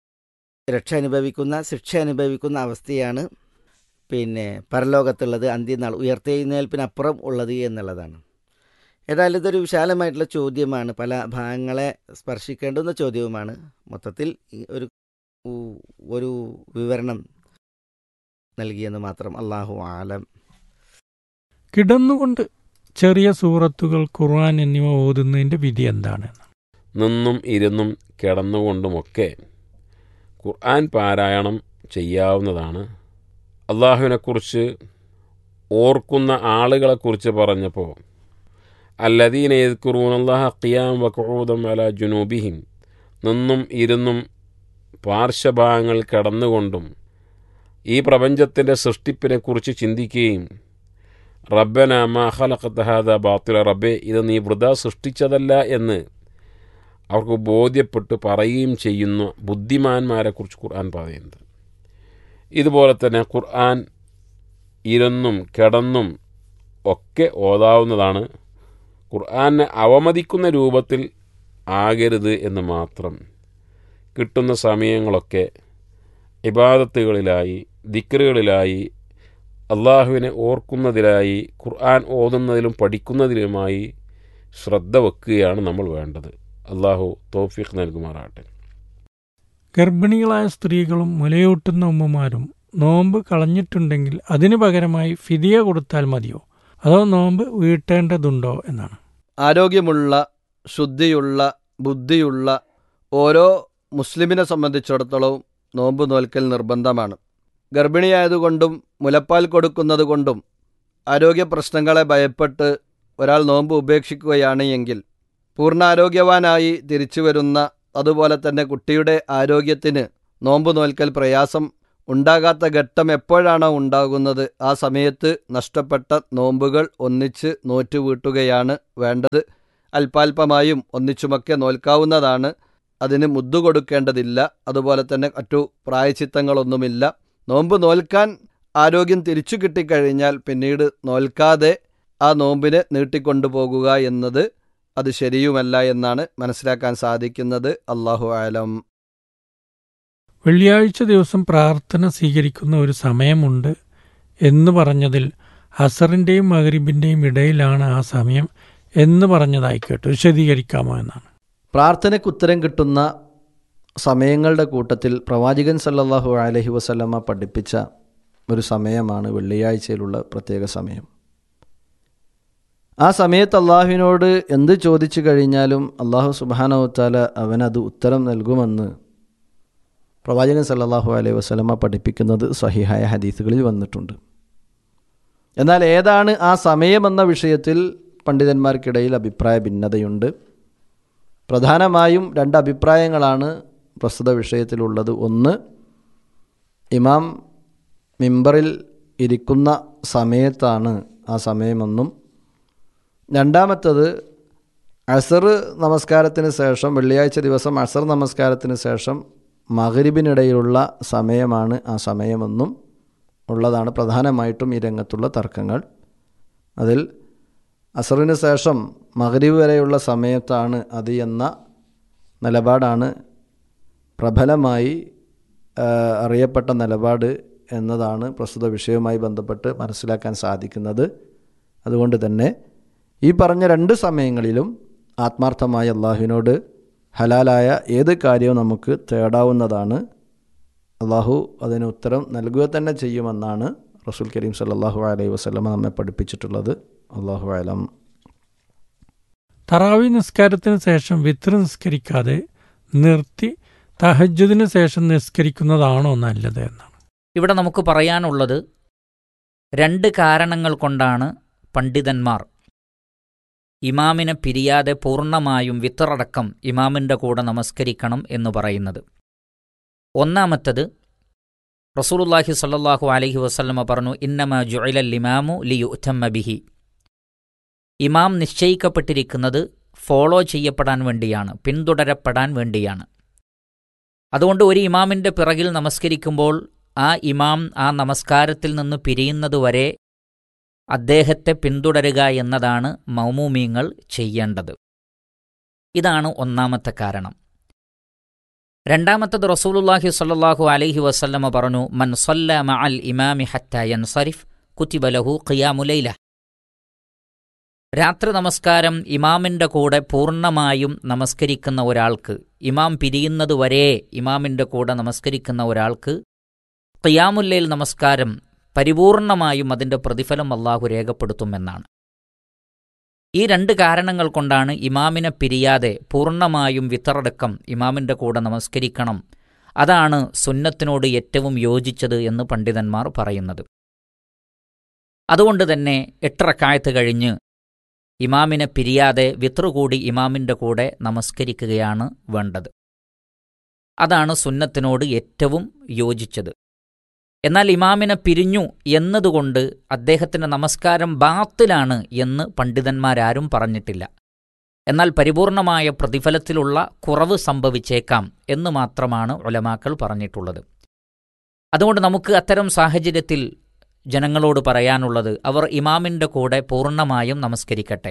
രക്ഷ അനുഭവിക്കുന്ന ശിക്ഷ അനുഭവിക്കുന്ന അവസ്ഥയാണ് പിന്നെ പരലോകത്തുള്ളത് അന്ത്യനാൾ ഉയർത്തെഴുന്നേൽപ്പിനപ്പുറം ഉള്ളത് എന്നുള്ളതാണ് ഏതായാലും ഇതൊരു വിശാലമായിട്ടുള്ള ചോദ്യമാണ് പല ഭാഗങ്ങളെ സ്പർശിക്കേണ്ടുന്ന ചോദ്യവുമാണ് മൊത്തത്തിൽ ഈ ഒരു ഉ- ഒരു വിവരണം നൽകിയെന്ന് മാത്രം അള്ളാഹു ആലം കിടന്നുകൊണ്ട് ചെറിയ സൂറത്തുകൾ ഖുർആൻ എന്നിവ ഓതുന്നതിന്റെ വിധി എന്താണ് നിന്നും ഇരുന്നും കിടന്നുകൊണ്ടുമൊക്കെ ഖുർആൻ പാരായണം ചെയ്യാവുന്നതാണ് അള്ളാഹുവിനെക്കുറിച്ച് ഓർക്കുന്ന ആളുകളെക്കുറിച്ച് പറഞ്ഞപ്പോൾ അല്ലദീന യദ്കുറൂനല്ലാഹ ഖിയാം വഖൂദം അല ജുനൂബിഹിം നിന്നും ഇരുന്നും പാർശ്വഭാഗങ്ങൾ കടന്നുകൊണ്ടും ഈ പ്രപഞ്ചത്തിൻ്റെ സൃഷ്ടിപ്പിനെക്കുറിച്ച് ചിന്തിക്കുകയും റബ്ബന മാ ഖലഖത ഹാദ ബാത്തില റബ്ബെ ഇത് നീ വൃത സൃഷ്ടിച്ചതല്ല എന്ന് അവർക്ക് ബോധ്യപ്പെട്ട് പറയുകയും ചെയ്യുന്ന ബുദ്ധിമാന്മാരെക്കുറിച്ച് ഖുർആൻ പറയുന്നത് ഇതുപോലെ തന്നെ ഖുർആൻ ഇരുന്നും കിടന്നും ഒക്കെ ഓതാവുന്നതാണ് ഖുർആനെ അവമതിക്കുന്ന രൂപത്തിൽ ആകരുത് എന്ന് മാത്രം കിട്ടുന്ന സമയങ്ങളൊക്കെ ഇബാദത്തുകളിലായി ദിക്കറുകളിലായി അള്ളാഹുവിനെ ഓർക്കുന്നതിലായി ഖുർആൻ ഓതുന്നതിലും പഠിക്കുന്നതിലുമായി ശ്രദ്ധ വെക്കുകയാണ് നമ്മൾ വേണ്ടത് അള്ളാഹു തോഫീഖ് നൽകുമാറാട്ടെ ഗർഭിണികളായ സ്ത്രീകളും മുലയൂട്ടുന്ന ഉമ്മമാരും നോമ്പ് കളഞ്ഞിട്ടുണ്ടെങ്കിൽ അതിനു പകരമായി ഫിദിയ കൊടുത്താൽ മതിയോ അതോ നോമ്പ് വീട്ടേണ്ടതുണ്ടോ എന്നാണ് ആരോഗ്യമുള്ള ശുദ്ധിയുള്ള ബുദ്ധിയുള്ള ഓരോ മുസ്ലിമിനെ സംബന്ധിച്ചിടത്തോളം നോമ്പ് നോൽക്കൽ നിർബന്ധമാണ് ഗർഭിണിയായതുകൊണ്ടും മുലപ്പാൽ കൊടുക്കുന്നത് കൊണ്ടും ആരോഗ്യ പ്രശ്നങ്ങളെ ഭയപ്പെട്ട് ഒരാൾ നോമ്പ് ഉപേക്ഷിക്കുകയാണ് എങ്കിൽ പൂർണ്ണാരോഗ്യവാനായി തിരിച്ചു വരുന്ന അതുപോലെ തന്നെ കുട്ടിയുടെ ആരോഗ്യത്തിന് നോമ്പ് നോൽക്കൽ പ്രയാസം ഉണ്ടാകാത്ത ഘട്ടം എപ്പോഴാണോ ഉണ്ടാകുന്നത് ആ സമയത്ത് നഷ്ടപ്പെട്ട നോമ്പുകൾ ഒന്നിച്ച് നോറ്റുവീട്ടുകയാണ് വേണ്ടത് അല്പാൽപമായും ഒന്നിച്ചുമൊക്കെ നോൽക്കാവുന്നതാണ് അതിന് മുദ്ദു കൊടുക്കേണ്ടതില്ല അതുപോലെ തന്നെ മറ്റു പ്രായച്ചിത്തങ്ങളൊന്നുമില്ല നോമ്പ് നോൽക്കാൻ ആരോഗ്യം തിരിച്ചു കിട്ടിക്കഴിഞ്ഞാൽ പിന്നീട് നോൽക്കാതെ ആ നോമ്പിനെ നീട്ടിക്കൊണ്ടുപോകുക എന്നത് അത് ശരിയുമല്ല എന്നാണ് മനസ്സിലാക്കാൻ സാധിക്കുന്നത് അള്ളാഹു ആലം വെള്ളിയാഴ്ച ദിവസം പ്രാർത്ഥന സ്വീകരിക്കുന്ന ഒരു സമയമുണ്ട് എന്ന് പറഞ്ഞതിൽ ഹസറിൻ്റെയും മഹരിബിൻ്റെയും ഇടയിലാണ് ആ സമയം എന്ന് പറഞ്ഞതായി കേട്ടു വിശദീകരിക്കാമോ എന്നാണ് പ്രാർത്ഥനയ്ക്ക് ഉത്തരം കിട്ടുന്ന സമയങ്ങളുടെ കൂട്ടത്തിൽ പ്രവാചകൻ സല്ലല്ലാഹു അലൈഹി വസല്ലമ പഠിപ്പിച്ച ഒരു സമയമാണ് വെള്ളിയാഴ്ചയിലുള്ള പ്രത്യേക സമയം ആ സമയത്ത് അള്ളാഹുവിനോട് എന്ത് ചോദിച്ചു കഴിഞ്ഞാലും അള്ളാഹു സുബാനവത്താല അവനത് ഉത്തരം നൽകുമെന്ന് പ്രവാചകൻ സല്ലല്ലാഹു അലൈഹി വസല്ലമ പഠിപ്പിക്കുന്നത് സഹിഹായ ഹദീസുകളിൽ വന്നിട്ടുണ്ട് എന്നാൽ ഏതാണ് ആ സമയമെന്ന വിഷയത്തിൽ പണ്ഡിതന്മാർക്കിടയിൽ അഭിപ്രായ ഭിന്നതയുണ്ട് പ്രധാനമായും രണ്ട് അഭിപ്രായങ്ങളാണ് പ്രസ്തുത വിഷയത്തിലുള്ളത് ഒന്ന് ഇമാം മിമ്പറിൽ ഇരിക്കുന്ന സമയത്താണ് ആ സമയമെന്നും രണ്ടാമത്തത് അസർ നമസ്കാരത്തിന് ശേഷം വെള്ളിയാഴ്ച ദിവസം അസർ നമസ്കാരത്തിന് ശേഷം മകരിബിനിടയിലുള്ള സമയമാണ് ആ സമയമെന്നും ഉള്ളതാണ് പ്രധാനമായിട്ടും ഈ രംഗത്തുള്ള തർക്കങ്ങൾ അതിൽ അസറിന് ശേഷം മഗ്രിബ് വരെയുള്ള സമയത്താണ് അത് എന്ന നിലപാടാണ് പ്രബലമായി അറിയപ്പെട്ട നിലപാട് എന്നതാണ് പ്രസ്തുത വിഷയവുമായി ബന്ധപ്പെട്ട് മനസ്സിലാക്കാൻ സാധിക്കുന്നത് അതുകൊണ്ട് തന്നെ ഈ പറഞ്ഞ രണ്ട് സമയങ്ങളിലും ആത്മാർത്ഥമായ അള്ളാഹുവിനോട് ഹലാലായ ഏത് കാര്യവും നമുക്ക് തേടാവുന്നതാണ് അള്ളാഹു അതിന് ഉത്തരം നൽകുക തന്നെ ചെയ്യുമെന്നാണ് റസൂൽ കരീം സല്ലാഹു അലൈഹി വസ്ലമ നമ്മെ പഠിപ്പിച്ചിട്ടുള്ളത് അള്ളാഹു അലം തറാവി നിസ്കാരത്തിന് ശേഷം വിത്ര നിസ്കരിക്കാതെ നിർത്തി തഹജുദിന് ശേഷം നിസ്കരിക്കുന്നതാണോ നല്ലത് എന്നാണ് ഇവിടെ നമുക്ക് പറയാനുള്ളത് രണ്ട് കാരണങ്ങൾ കൊണ്ടാണ് പണ്ഡിതന്മാർ ഇമാമിനെ പിരിയാതെ പൂർണ്ണമായും വിത്തറടക്കം ഇമാമിൻ്റെ കൂടെ നമസ്കരിക്കണം എന്ന് പറയുന്നത് ഒന്നാമത്തത് റസൂലുല്ലാഹി സല്ലാഹു അലഹി വസ്ലമ പറഞ്ഞു ഇന്നമ ജുഅലൽ ഇമാമു ലിയുത്തമ്മ ബിഹി ഇമാം നിശ്ചയിക്കപ്പെട്ടിരിക്കുന്നത് ഫോളോ ചെയ്യപ്പെടാൻ വേണ്ടിയാണ് പിന്തുടരപ്പെടാൻ വേണ്ടിയാണ് അതുകൊണ്ട് ഒരു ഇമാമിൻ്റെ പിറകിൽ നമസ്കരിക്കുമ്പോൾ ആ ഇമാം ആ നമസ്കാരത്തിൽ നിന്ന് പിരിയുന്നതുവരെ അദ്ദേഹത്തെ പിന്തുടരുക എന്നതാണ് മൗമൂമീങ്ങൾ ചെയ്യേണ്ടത് ഇതാണ് ഒന്നാമത്തെ കാരണം രണ്ടാമത്തത് റസൂലുല്ലാഹി സ്വല്ലല്ലാഹു അലൈഹി വസല്ലമ പറഞ്ഞു മൻ സല്ല മഅൽ ഇമാമി ഹത്ത യൻസരിഫ് കുത്തിബലഹു ഖിയാമുലൈല രാത്രി നമസ്കാരം ഇമാമിൻ്റെ കൂടെ പൂർണ്ണമായും നമസ്കരിക്കുന്ന ഒരാൾക്ക് ഇമാം പിരിയുന്നതുവരെ ഇമാമിൻ്റെ കൂടെ നമസ്കരിക്കുന്ന ഒരാൾക്ക് ഖിയാമുല്ലയിൽ നമസ്കാരം പരിപൂർണമായും അതിൻ്റെ പ്രതിഫലം അള്ളാഹു രേഖപ്പെടുത്തുമെന്നാണ് ഈ രണ്ട് കാരണങ്ങൾ കൊണ്ടാണ് ഇമാമിനെ പിരിയാതെ പൂർണ്ണമായും വിത്തറടക്കം ഇമാമിൻ്റെ കൂടെ നമസ്കരിക്കണം അതാണ് സുന്നത്തിനോട് ഏറ്റവും യോജിച്ചത് എന്ന് പണ്ഡിതന്മാർ പറയുന്നത് അതുകൊണ്ട് തന്നെ എട്ടറക്കായത്ത് കഴിഞ്ഞ് ഇമാമിനെ പിരിയാതെ വിത്രുകൂടി ഇമാമിൻ്റെ കൂടെ നമസ്കരിക്കുകയാണ് വേണ്ടത് അതാണ് സുന്നത്തിനോട് ഏറ്റവും യോജിച്ചത് എന്നാൽ ഇമാമിനെ പിരിഞ്ഞു എന്നതുകൊണ്ട് അദ്ദേഹത്തിൻ്റെ നമസ്കാരം ബാത്തിലാണ് എന്ന് പണ്ഡിതന്മാരാരും പറഞ്ഞിട്ടില്ല എന്നാൽ പരിപൂർണമായ പ്രതിഫലത്തിലുള്ള കുറവ് സംഭവിച്ചേക്കാം എന്ന് മാത്രമാണ് ഉലമാക്കൾ പറഞ്ഞിട്ടുള്ളത് അതുകൊണ്ട് നമുക്ക് അത്തരം സാഹചര്യത്തിൽ ജനങ്ങളോട് പറയാനുള്ളത് അവർ ഇമാമിൻ്റെ കൂടെ പൂർണ്ണമായും നമസ്കരിക്കട്ടെ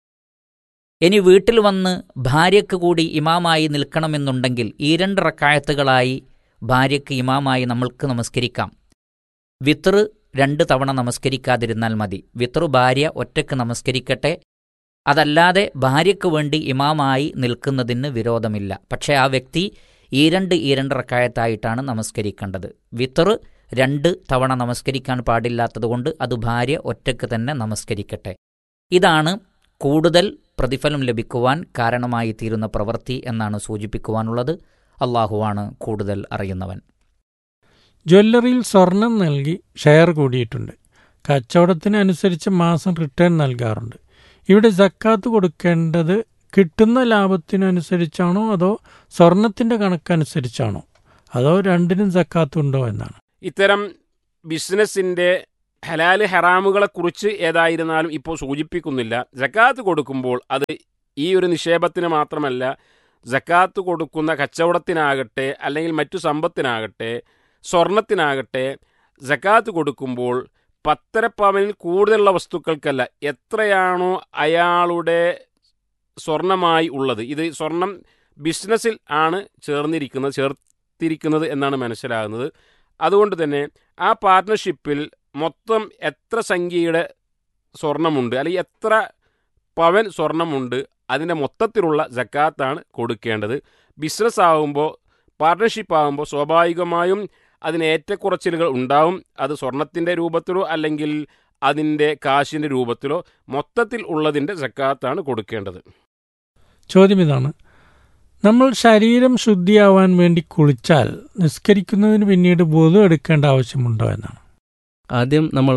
ഇനി വീട്ടിൽ വന്ന് ഭാര്യയ്ക്ക് കൂടി ഇമാമായി നിൽക്കണമെന്നുണ്ടെങ്കിൽ ഈ രണ്ട് റക്കായത്തുകളായി ഭാര്യയ്ക്ക് ഇമാമായി നമ്മൾക്ക് നമസ്കരിക്കാം വിത്ർ രണ്ട് തവണ നമസ്കരിക്കാതിരുന്നാൽ മതി വിത്ർ ഭാര്യ ഒറ്റയ്ക്ക് നമസ്കരിക്കട്ടെ അതല്ലാതെ ഭാര്യയ്ക്ക് വേണ്ടി ഇമാമായി നിൽക്കുന്നതിന് വിരോധമില്ല പക്ഷേ ആ വ്യക്തി ഈ രണ്ട് ഈ രണ്ട് റക്കായത്തായിട്ടാണ് നമസ്കരിക്കേണ്ടത് വിത്ർ രണ്ട് തവണ നമസ്കരിക്കാൻ പാടില്ലാത്തതുകൊണ്ട് അത് ഭാര്യ ഒറ്റയ്ക്ക് തന്നെ നമസ്കരിക്കട്ടെ ഇതാണ് കൂടുതൽ പ്രതിഫലം ലഭിക്കുവാൻ കാരണമായി തീരുന്ന പ്രവൃത്തി എന്നാണ് സൂചിപ്പിക്കുവാനുള്ളത് അള്ളാഹുവാണ് കൂടുതൽ അറിയുന്നവൻ ജ്വല്ലറിയിൽ സ്വർണം നൽകി ഷെയർ കൂടിയിട്ടുണ്ട് കച്ചവടത്തിനനുസരിച്ച് മാസം റിട്ടേൺ നൽകാറുണ്ട് ഇവിടെ ജക്കാത്ത് കൊടുക്കേണ്ടത് കിട്ടുന്ന ലാഭത്തിനനുസരിച്ചാണോ അതോ സ്വർണത്തിൻ്റെ കണക്കനുസരിച്ചാണോ അതോ രണ്ടിനും സക്കാത്തുണ്ടോ എന്നാണ് ഇത്തരം ബിസിനസ്സിൻ്റെ ഹലാല് ഹറാമുകളെക്കുറിച്ച് ഏതായിരുന്നാലും ഇപ്പോൾ സൂചിപ്പിക്കുന്നില്ല ജക്കാത്ത് കൊടുക്കുമ്പോൾ അത് ഈ ഒരു നിക്ഷേപത്തിന് മാത്രമല്ല ജക്കാത്ത് കൊടുക്കുന്ന കച്ചവടത്തിനാകട്ടെ അല്ലെങ്കിൽ മറ്റു സമ്പത്തിനാകട്ടെ സ്വർണത്തിനാകട്ടെ ജക്കാത്ത് കൊടുക്കുമ്പോൾ പത്തരപ്പവനിൽ കൂടുതലുള്ള വസ്തുക്കൾക്കല്ല എത്രയാണോ അയാളുടെ സ്വർണമായി ഉള്ളത് ഇത് സ്വർണം ബിസിനസ്സിൽ ആണ് ചേർന്നിരിക്കുന്നത് ചേർത്തിരിക്കുന്നത് എന്നാണ് മനസ്സിലാകുന്നത് അതുകൊണ്ട് തന്നെ ആ പാർട്ട്ണർഷിപ്പിൽ മൊത്തം എത്ര സംഖ്യയുടെ സ്വർണമുണ്ട് അല്ലെങ്കിൽ എത്ര പവൻ സ്വർണമുണ്ട് അതിൻ്റെ മൊത്തത്തിലുള്ള ജക്കാത്താണ് കൊടുക്കേണ്ടത് ബിസിനസ് ആകുമ്പോൾ പാർട്ട്ണർഷിപ്പ് ആകുമ്പോൾ സ്വാഭാവികമായും അതിന് ഏറ്റക്കുറച്ചിലുകൾ ഉണ്ടാവും അത് സ്വർണത്തിൻ്റെ രൂപത്തിലോ അല്ലെങ്കിൽ അതിൻ്റെ കാശിൻ്റെ രൂപത്തിലോ മൊത്തത്തിൽ ഉള്ളതിൻ്റെ ജക്കാത്താണ് കൊടുക്കേണ്ടത് ചോദ്യം ഇതാണ് നമ്മൾ ശരീരം ശുദ്ധിയാവാൻ വേണ്ടി കുളിച്ചാൽ നിസ്കരിക്കുന്നതിന് പിന്നീട് ബോധം എടുക്കേണ്ട ആവശ്യമുണ്ടോ എന്നാണ് ആദ്യം നമ്മൾ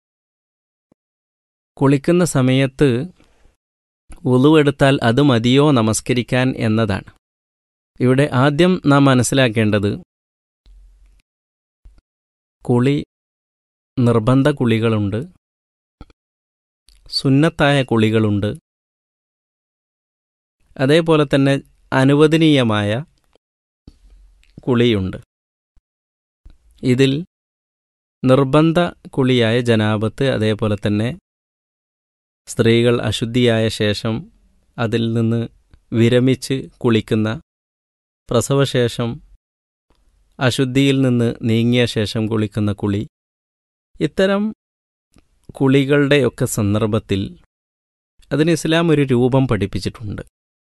കുളിക്കുന്ന സമയത്ത് ഉളുവെടുത്താൽ അത് മതിയോ നമസ്കരിക്കാൻ എന്നതാണ് ഇവിടെ ആദ്യം നാം മനസ്സിലാക്കേണ്ടത് കുളി നിർബന്ധ കുളികളുണ്ട് സുന്നത്തായ കുളികളുണ്ട് അതേപോലെ തന്നെ അനുവദനീയമായ കുളിയുണ്ട് ഇതിൽ നിർബന്ധ കുളിയായ ജനാപത്ത് അതേപോലെ തന്നെ സ്ത്രീകൾ അശുദ്ധിയായ ശേഷം അതിൽ നിന്ന് വിരമിച്ച് കുളിക്കുന്ന പ്രസവശേഷം അശുദ്ധിയിൽ നിന്ന് നീങ്ങിയ ശേഷം കുളിക്കുന്ന കുളി ഇത്തരം കുളികളുടെയൊക്കെ സന്ദർഭത്തിൽ അതിന് ഇസ്ലാം ഒരു രൂപം പഠിപ്പിച്ചിട്ടുണ്ട്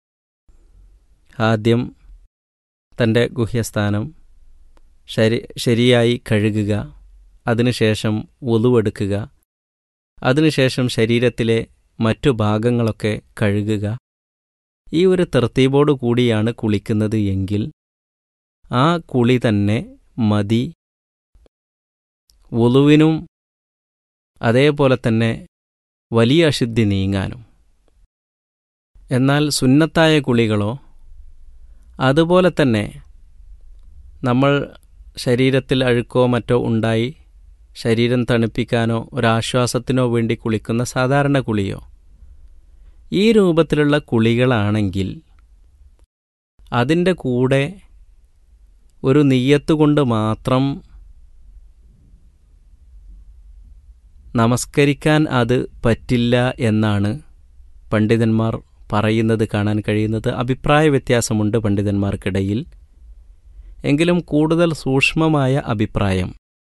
ആദ്യം തൻ്റെ ഗുഹ്യസ്ഥാനം ശരി ശരിയായി കഴുകുക അതിനുശേഷം ഒലുവെടുക്കുക അതിനുശേഷം ശരീരത്തിലെ മറ്റു ഭാഗങ്ങളൊക്കെ കഴുകുക ഈ ഒരു തെർത്തീബോടു കൂടിയാണ് കുളിക്കുന്നത് എങ്കിൽ ആ കുളി തന്നെ മതി ഒലുവിനും അതേപോലെ തന്നെ വലിയ അശുദ്ധി നീങ്ങാനും എന്നാൽ സുന്നത്തായ കുളികളോ അതുപോലെ തന്നെ നമ്മൾ ശരീരത്തിൽ അഴുക്കോ മറ്റോ ഉണ്ടായി ശരീരം തണുപ്പിക്കാനോ ഒരാശ്വാസത്തിനോ വേണ്ടി കുളിക്കുന്ന സാധാരണ കുളിയോ ഈ രൂപത്തിലുള്ള കുളികളാണെങ്കിൽ അതിൻ്റെ കൂടെ ഒരു നെയ്യത്ത് കൊണ്ട് മാത്രം നമസ്കരിക്കാൻ അത് പറ്റില്ല എന്നാണ് പണ്ഡിതന്മാർ പറയുന്നത് കാണാൻ കഴിയുന്നത് അഭിപ്രായ വ്യത്യാസമുണ്ട് പണ്ഡിതന്മാർക്കിടയിൽ എങ്കിലും കൂടുതൽ സൂക്ഷ്മമായ അഭിപ്രായം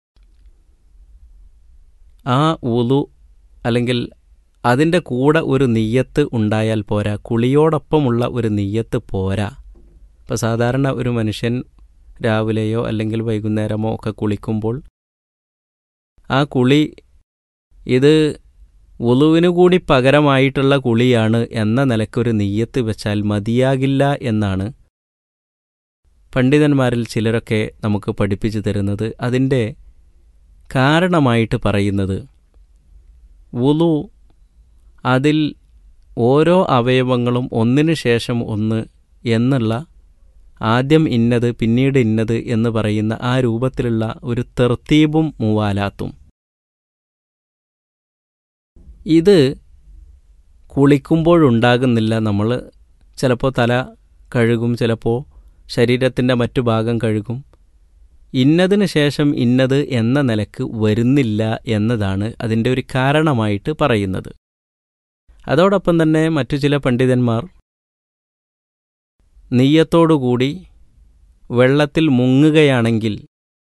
ആ ഉലു അല്ലെങ്കിൽ അതിൻ്റെ കൂടെ ഒരു നെയ്യത്ത് ഉണ്ടായാൽ പോരാ കുളിയോടൊപ്പമുള്ള ഒരു നെയ്യത്ത് പോരാ ഇപ്പോൾ സാധാരണ ഒരു മനുഷ്യൻ രാവിലെയോ അല്ലെങ്കിൽ വൈകുന്നേരമോ ഒക്കെ കുളിക്കുമ്പോൾ ആ കുളി ഇത് ഉളുവിനു കൂടി പകരമായിട്ടുള്ള കുളിയാണ് എന്ന നിലക്കൊരു നെയ്യത്ത് വെച്ചാൽ മതിയാകില്ല എന്നാണ് പണ്ഡിതന്മാരിൽ ചിലരൊക്കെ നമുക്ക് പഠിപ്പിച്ചു തരുന്നത് അതിൻ്റെ കാരണമായിട്ട് പറയുന്നത് ഉലു അതിൽ ഓരോ അവയവങ്ങളും ഒന്നിനു ശേഷം ഒന്ന് എന്നുള്ള ആദ്യം ഇന്നത് പിന്നീട് ഇന്നത് എന്ന് പറയുന്ന ആ രൂപത്തിലുള്ള ഒരു തെർത്തീബും മൂവാലാത്തും ഇത് കുളിക്കുമ്പോഴുണ്ടാകുന്നില്ല നമ്മൾ ചിലപ്പോൾ തല കഴുകും ചിലപ്പോൾ ശരീരത്തിൻ്റെ മറ്റു ഭാഗം കഴുകും ഇന്നതിന് ശേഷം ഇന്നത് എന്ന നിലക്ക് വരുന്നില്ല എന്നതാണ് അതിൻ്റെ ഒരു കാരണമായിട്ട് പറയുന്നത് അതോടൊപ്പം തന്നെ മറ്റു ചില പണ്ഡിതന്മാർ നെയ്യത്തോടുകൂടി വെള്ളത്തിൽ മുങ്ങുകയാണെങ്കിൽ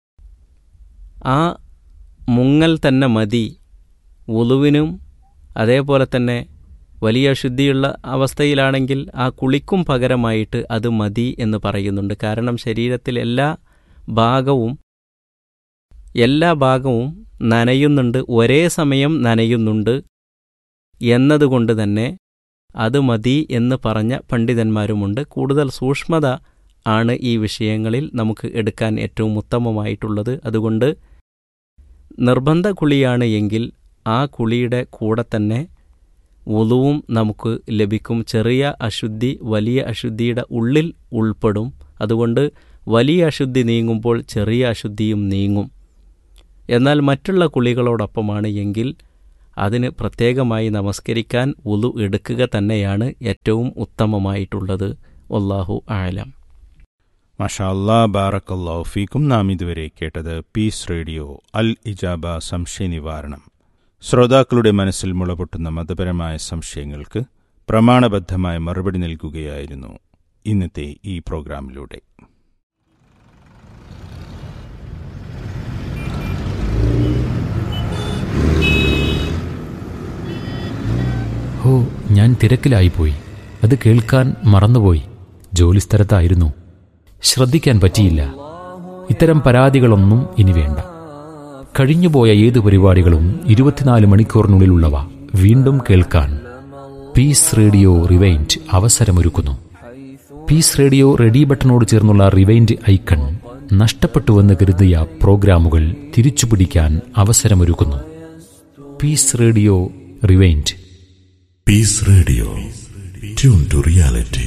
ആ മുങ്ങൽ തന്നെ മതി ഉളുവിനും അതേപോലെ തന്നെ വലിയ ശുദ്ധിയുള്ള അവസ്ഥയിലാണെങ്കിൽ ആ കുളിക്കും പകരമായിട്ട് അത് മതി എന്ന് പറയുന്നുണ്ട് കാരണം ശരീരത്തിൽ എല്ലാ ഭാഗവും എല്ലാ ഭാഗവും നനയുന്നുണ്ട് ഒരേ സമയം നനയുന്നുണ്ട് എന്നതുകൊണ്ട് തന്നെ അത് മതി എന്ന് പറഞ്ഞ പണ്ഡിതന്മാരുമുണ്ട് കൂടുതൽ സൂക്ഷ്മത ആണ് ഈ വിഷയങ്ങളിൽ നമുക്ക് എടുക്കാൻ ഏറ്റവും ഉത്തമമായിട്ടുള്ളത് അതുകൊണ്ട് നിർബന്ധ കുളിയാണ് എങ്കിൽ ആ കുളിയുടെ കൂടെ തന്നെ ഉളുവും നമുക്ക് ലഭിക്കും ചെറിയ അശുദ്ധി വലിയ അശുദ്ധിയുടെ ഉള്ളിൽ ഉൾപ്പെടും അതുകൊണ്ട് വലിയ അശുദ്ധി നീങ്ങുമ്പോൾ ചെറിയ അശുദ്ധിയും നീങ്ങും എന്നാൽ മറ്റുള്ള കുളികളോടൊപ്പമാണ് എങ്കിൽ അതിന് പ്രത്യേകമായി നമസ്കരിക്കാൻ ഉളു എടുക്കുക തന്നെയാണ് ഏറ്റവും ഉത്തമമായിട്ടുള്ളത് വല്ലാഹു ആലം മഷാല്ലാ ബാറക്കല്ലാഹു ഫീക്കും നാം ഇതുവരെ കേട്ടത് പീസ് റേഡിയോ അൽ ഇജാബ സംശയ നിവാരണം ശ്രോതാക്കളുടെ മനസ്സിൽ മുളപൊട്ടുന്ന മതപരമായ സംശയങ്ങൾക്ക് പ്രമാണബദ്ധമായ മറുപടി നൽകുകയായിരുന്നു ഇന്നത്തെ ഈ പ്രോഗ്രാമിലൂടെ ഹോ ഞാൻ തിരക്കിലായിപ്പോയി അത് കേൾക്കാൻ മറന്നുപോയി ജോലിസ്ഥലത്തായിരുന്നു ശ്രദ്ധിക്കാൻ പറ്റിയില്ല ഇത്തരം പരാതികളൊന്നും ഇനി വേണ്ട കഴിഞ്ഞുപോയ ഏത് പരിപാടികളും ഇരുപത്തിനാല് മണിക്കൂറിനുള്ളിലുള്ളവ വീണ്ടും കേൾക്കാൻ പീസ് റേഡിയോ റിവൈൻഡ് അവസരമൊരുക്കുന്നു പീസ് റേഡിയോ റെഡി ബട്ടണോട് ചേർന്നുള്ള റിവൈൻഡ് ഐക്കൺ നഷ്ടപ്പെട്ടുവെന്ന് കരുതിയ പ്രോഗ്രാമുകൾ തിരിച്ചുപിടിക്കാൻ അവസരമൊരുക്കുന്നു peace radio rewind peace radio tune to reality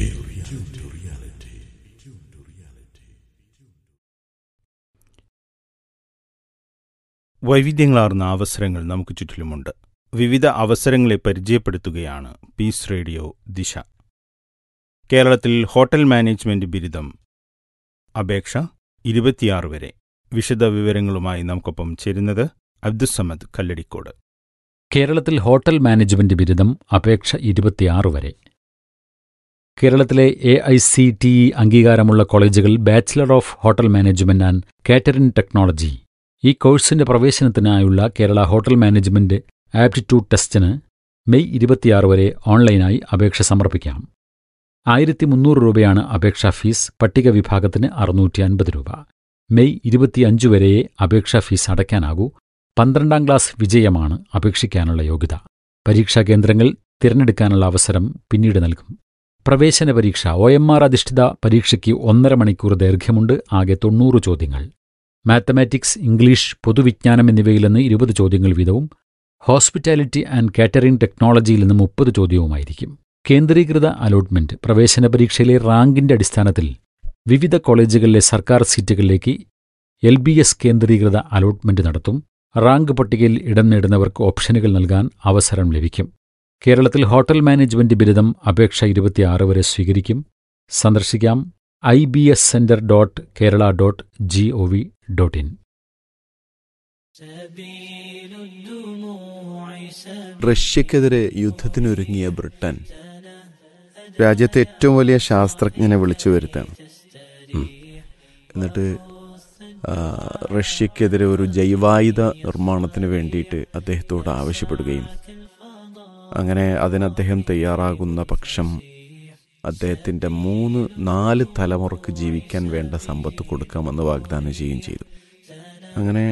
വൈവിധ്യങ്ങളാർന്ന അവസരങ്ങൾ നമുക്ക് ചുറ്റിലുമുണ്ട് വിവിധ അവസരങ്ങളെ പരിചയപ്പെടുത്തുകയാണ് പീസ് റേഡിയോ ദിശ കേരളത്തിൽ ഹോട്ടൽ മാനേജ്മെന്റ് ബിരുദം അപേക്ഷ ഇരുപത്തിയാറ് വരെ വിശദ വിവരങ്ങളുമായി നമുക്കൊപ്പം ചേരുന്നത് അബ്ദുസമദ് കല്ലടിക്കോട് കേരളത്തിൽ ഹോട്ടൽ മാനേജ്മെന്റ് ബിരുദം അപേക്ഷ ഇരുപത്തിയാറ് വരെ കേരളത്തിലെ A I C T E അംഗീകാരമുള്ള കോളേജുകൾ bachelor of hotel management and catering technology ഈ കോഴ്സിന്റെ പ്രവേശനത്തിനായുള്ള കേരള ഹോട്ടൽ മാനേജ്മെന്റ് ആപ്റ്റിറ്റ്യൂഡ് ടെസ്റ്റിന് മെയ് ഇരുപത്തിയാറ് വരെ ഓൺലൈനായി അപേക്ഷ സമർപ്പിക്കാം ആയിരത്തി മുന്നൂറ് രൂപയാണ് അപേക്ഷാ ഫീസ് പട്ടിക വിഭാഗത്തിന് അറുന്നൂറ്റി അൻപത് രൂപ മെയ് ഇരുപത്തിയഞ്ച് വരെയേ അപേക്ഷാ ഫീസ് അടയ്ക്കാനാകൂ പന്ത്രണ്ടാം ക്ലാസ് വിജയമാണ് അപേക്ഷിക്കാനുള്ള യോഗ്യത പരീക്ഷാ കേന്ദ്രങ്ങൾ തിരഞ്ഞെടുക്കാനുള്ള അവസരം പിന്നീട് നൽകും പ്രവേശന പരീക്ഷ ഒ എം ആർ അധിഷ്ഠിത പരീക്ഷയ്ക്ക് ഒന്നര മണിക്കൂർ ദൈർഘ്യമുണ്ട് ആകെ തൊണ്ണൂറ് ചോദ്യങ്ങൾ മാത്തമാറ്റിക്സ് ഇംഗ്ലീഷ് പൊതുവിജ്ഞാനം എന്നിവയിൽ നിന്ന് ഇരുപത് ചോദ്യങ്ങൾ വീതവും ഹോസ്പിറ്റാലിറ്റി ആൻഡ് കാറ്ററിംഗ് ടെക്നോളജിയിൽ നിന്ന് മുപ്പത് ചോദ്യവുമായിരിക്കും കേന്ദ്രീകൃത അലോട്ട്മെന്റ് പ്രവേശന പരീക്ഷയിലെ റാങ്കിന്റെ അടിസ്ഥാനത്തിൽ വിവിധ കോളേജുകളിലെ സർക്കാർ സീറ്റുകളിലേക്ക് എൽ ബി എസ് കേന്ദ്രീകൃത അലോട്ട്മെന്റ് നടത്തും റാങ്ക് പട്ടികയിൽ ഇടം നേടുന്നവർക്ക് ഓപ്ഷനുകൾ നൽകാൻ അവസരം ലഭിക്കും കേരളത്തിൽ ഹോട്ടൽ മാനേജ്മെന്റ് ബിരുദം അപേക്ഷ ഇരുപത്തിയാറ് വരെ സ്വീകരിക്കും സന്ദർശിക്കാം I B S centre dot Kerala dot G O V dot in റഷ്യക്കെതിരെ യുദ്ധത്തിനൊരുങ്ങിയ ബ്രിട്ടൻ രാജ്യത്തെ ഏറ്റവും വലിയ ശാസ്ത്രജ്ഞനെ വിളിച്ചു വരുത്താണ് ഉം. എന്നിട്ട് ആ, റഷ്യക്കെതിരെ ഒരു ജൈവായുധ നിർമ്മാണത്തിന് വേണ്ടിയിട്ട് അദ്ദേഹത്തോട് ആവശ്യപ്പെടുകയും അങ്ങനെ അതിന് അദ്ദേഹം തയ്യാറാകുന്ന പക്ഷം അദ്ദേഹത്തിൻ്റെ മൂന്ന് നാല് തലമുറക്ക് ജീവിക്കാൻ വേണ്ട സമ്പത്ത് കൊടുക്കാമെന്ന് വാഗ്ദാനം ചെയ്യുകയും ചെയ്തു അങ്ങനെ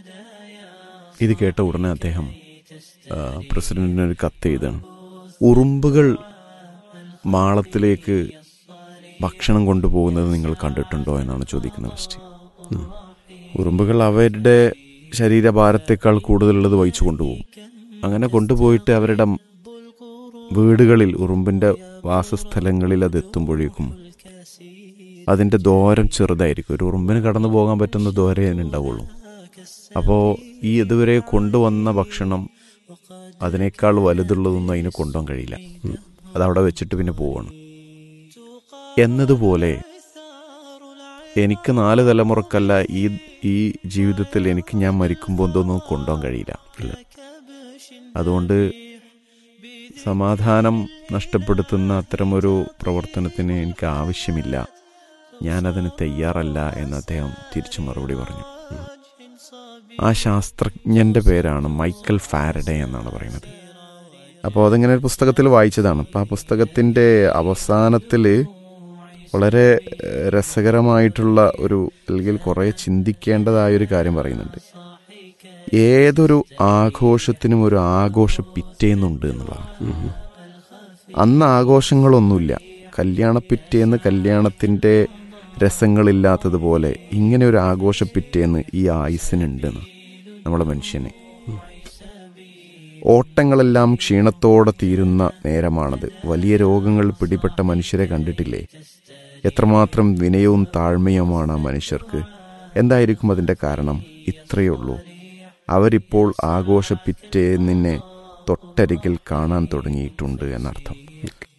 ഇത് കേട്ട ഉടനെ അദ്ദേഹം ആ, പ്രസിഡന്റിന് ഒരു കത്ത് എഴുതാണ് ഉറുമ്പുകൾ മാളത്തിലേക്ക് ഭക്ഷണം കൊണ്ടുപോകുന്നത് നിങ്ങൾ കണ്ടിട്ടുണ്ടോ എന്നാണ് ചോദിക്കുന്ന ക്വസ്റ്റ്യൻ ഉം. ഉറുമ്പുകൾ അവരുടെ ശരീരഭാരത്തേക്കാൾ കൂടുതലുള്ളത് വഹിച്ചു കൊണ്ടുപോകും അങ്ങനെ കൊണ്ടുപോയിട്ട് അവരുടെ വീടുകളിൽ ഉറുമ്പിന്റെ വാസസ്ഥലങ്ങളിൽ അത് എത്തുമ്പോഴേക്കും അതിന്റെ ദൂരം ചെറുതായിരിക്കും ഒരു ഉറുമ്പിന് കടന്നു പോകാൻ പറ്റുന്ന ദൂരേ അതിനുണ്ടാവുള്ളൂ അപ്പോൾ ഈ ഇതുവരെ കൊണ്ടുവന്ന ഭക്ഷണം അതിനേക്കാൾ വലുതുള്ളതൊന്നും അതിന് കൊണ്ടുപോകാൻ കഴിയില്ല അതവിടെ വെച്ചിട്ട് പിന്നെ പോവാണ് എന്നതുപോലെ എനിക്ക് നാല് തലമുറക്കല്ല ഈ ഈ ജീവിതത്തിൽ എനിക്ക് ഞാൻ മരിക്കുമ്പോൾ എന്തൊന്നും കൊണ്ടുപോകാൻ കഴിയില്ല അതുകൊണ്ട് സമാധാനം നഷ്ടപ്പെടുത്തുന്ന അത്തരമൊരു പ്രവർത്തനത്തിന് എനിക്ക് ആവശ്യമില്ല ഞാനതിന് തയ്യാറല്ല എന്ന് അദ്ദേഹം തിരിച്ചു മറുപടി പറഞ്ഞു ഉം. ആ ശാസ്ത്രജ്ഞന്റെ പേരാണ് മൈക്കൽ ഫാരഡേ എന്നാണ് പറയുന്നത് അപ്പോൾ അതിങ്ങനെ ഒരു പുസ്തകത്തിൽ വായിച്ചതാണ് അപ്പോൾ ആ പുസ്തകത്തിൻ്റെ അവസാനത്തിൽ വളരെ ഏഹ്, രസകരമായിട്ടുള്ള ഒരു അല്ലെങ്കിൽ കുറേ ചിന്തിക്കേണ്ടതായ ഒരു കാര്യം പറയുന്നുണ്ട് ഏതൊരു ആഘോഷത്തിനും ഒരു ആഘോഷ പിറ്റേന്നുണ്ട് എന്നുള്ളതാണ് അന്ന് ആഘോഷങ്ങളൊന്നുമില്ല കല്യാണ പിറ്റേന്ന് കല്യാണത്തിൻ്റെ രസങ്ങളില്ലാത്തതുപോലെ ഇങ്ങനെ ഒരു ആഘോഷ പിറ്റേന്ന് ഈ ആയുസിനുണ്ടെന്ന് നമ്മളെ മനുഷ്യനെ ഓട്ടങ്ങളെല്ലാം ക്ഷീണത്തോടെ തീരുന്ന നേരമാണത് വലിയ രോഗങ്ങൾ പിടിപെട്ട മനുഷ്യരെ കണ്ടിട്ടില്ലേ എത്രമാത്രം വിനയവും താഴ്മയുമാണ് ആ മനുഷ്യർക്ക് എന്തായിരിക്കും അതിൻ്റെ കാരണം ഇത്രയേ ഉള്ളൂ അവരിപ്പോൾ ആഘോഷപ്പിറ്റേന്നിനെ തൊട്ടരികിൽ കാണാൻ തുടങ്ങിയിട്ടുണ്ട് എന്നർത്ഥം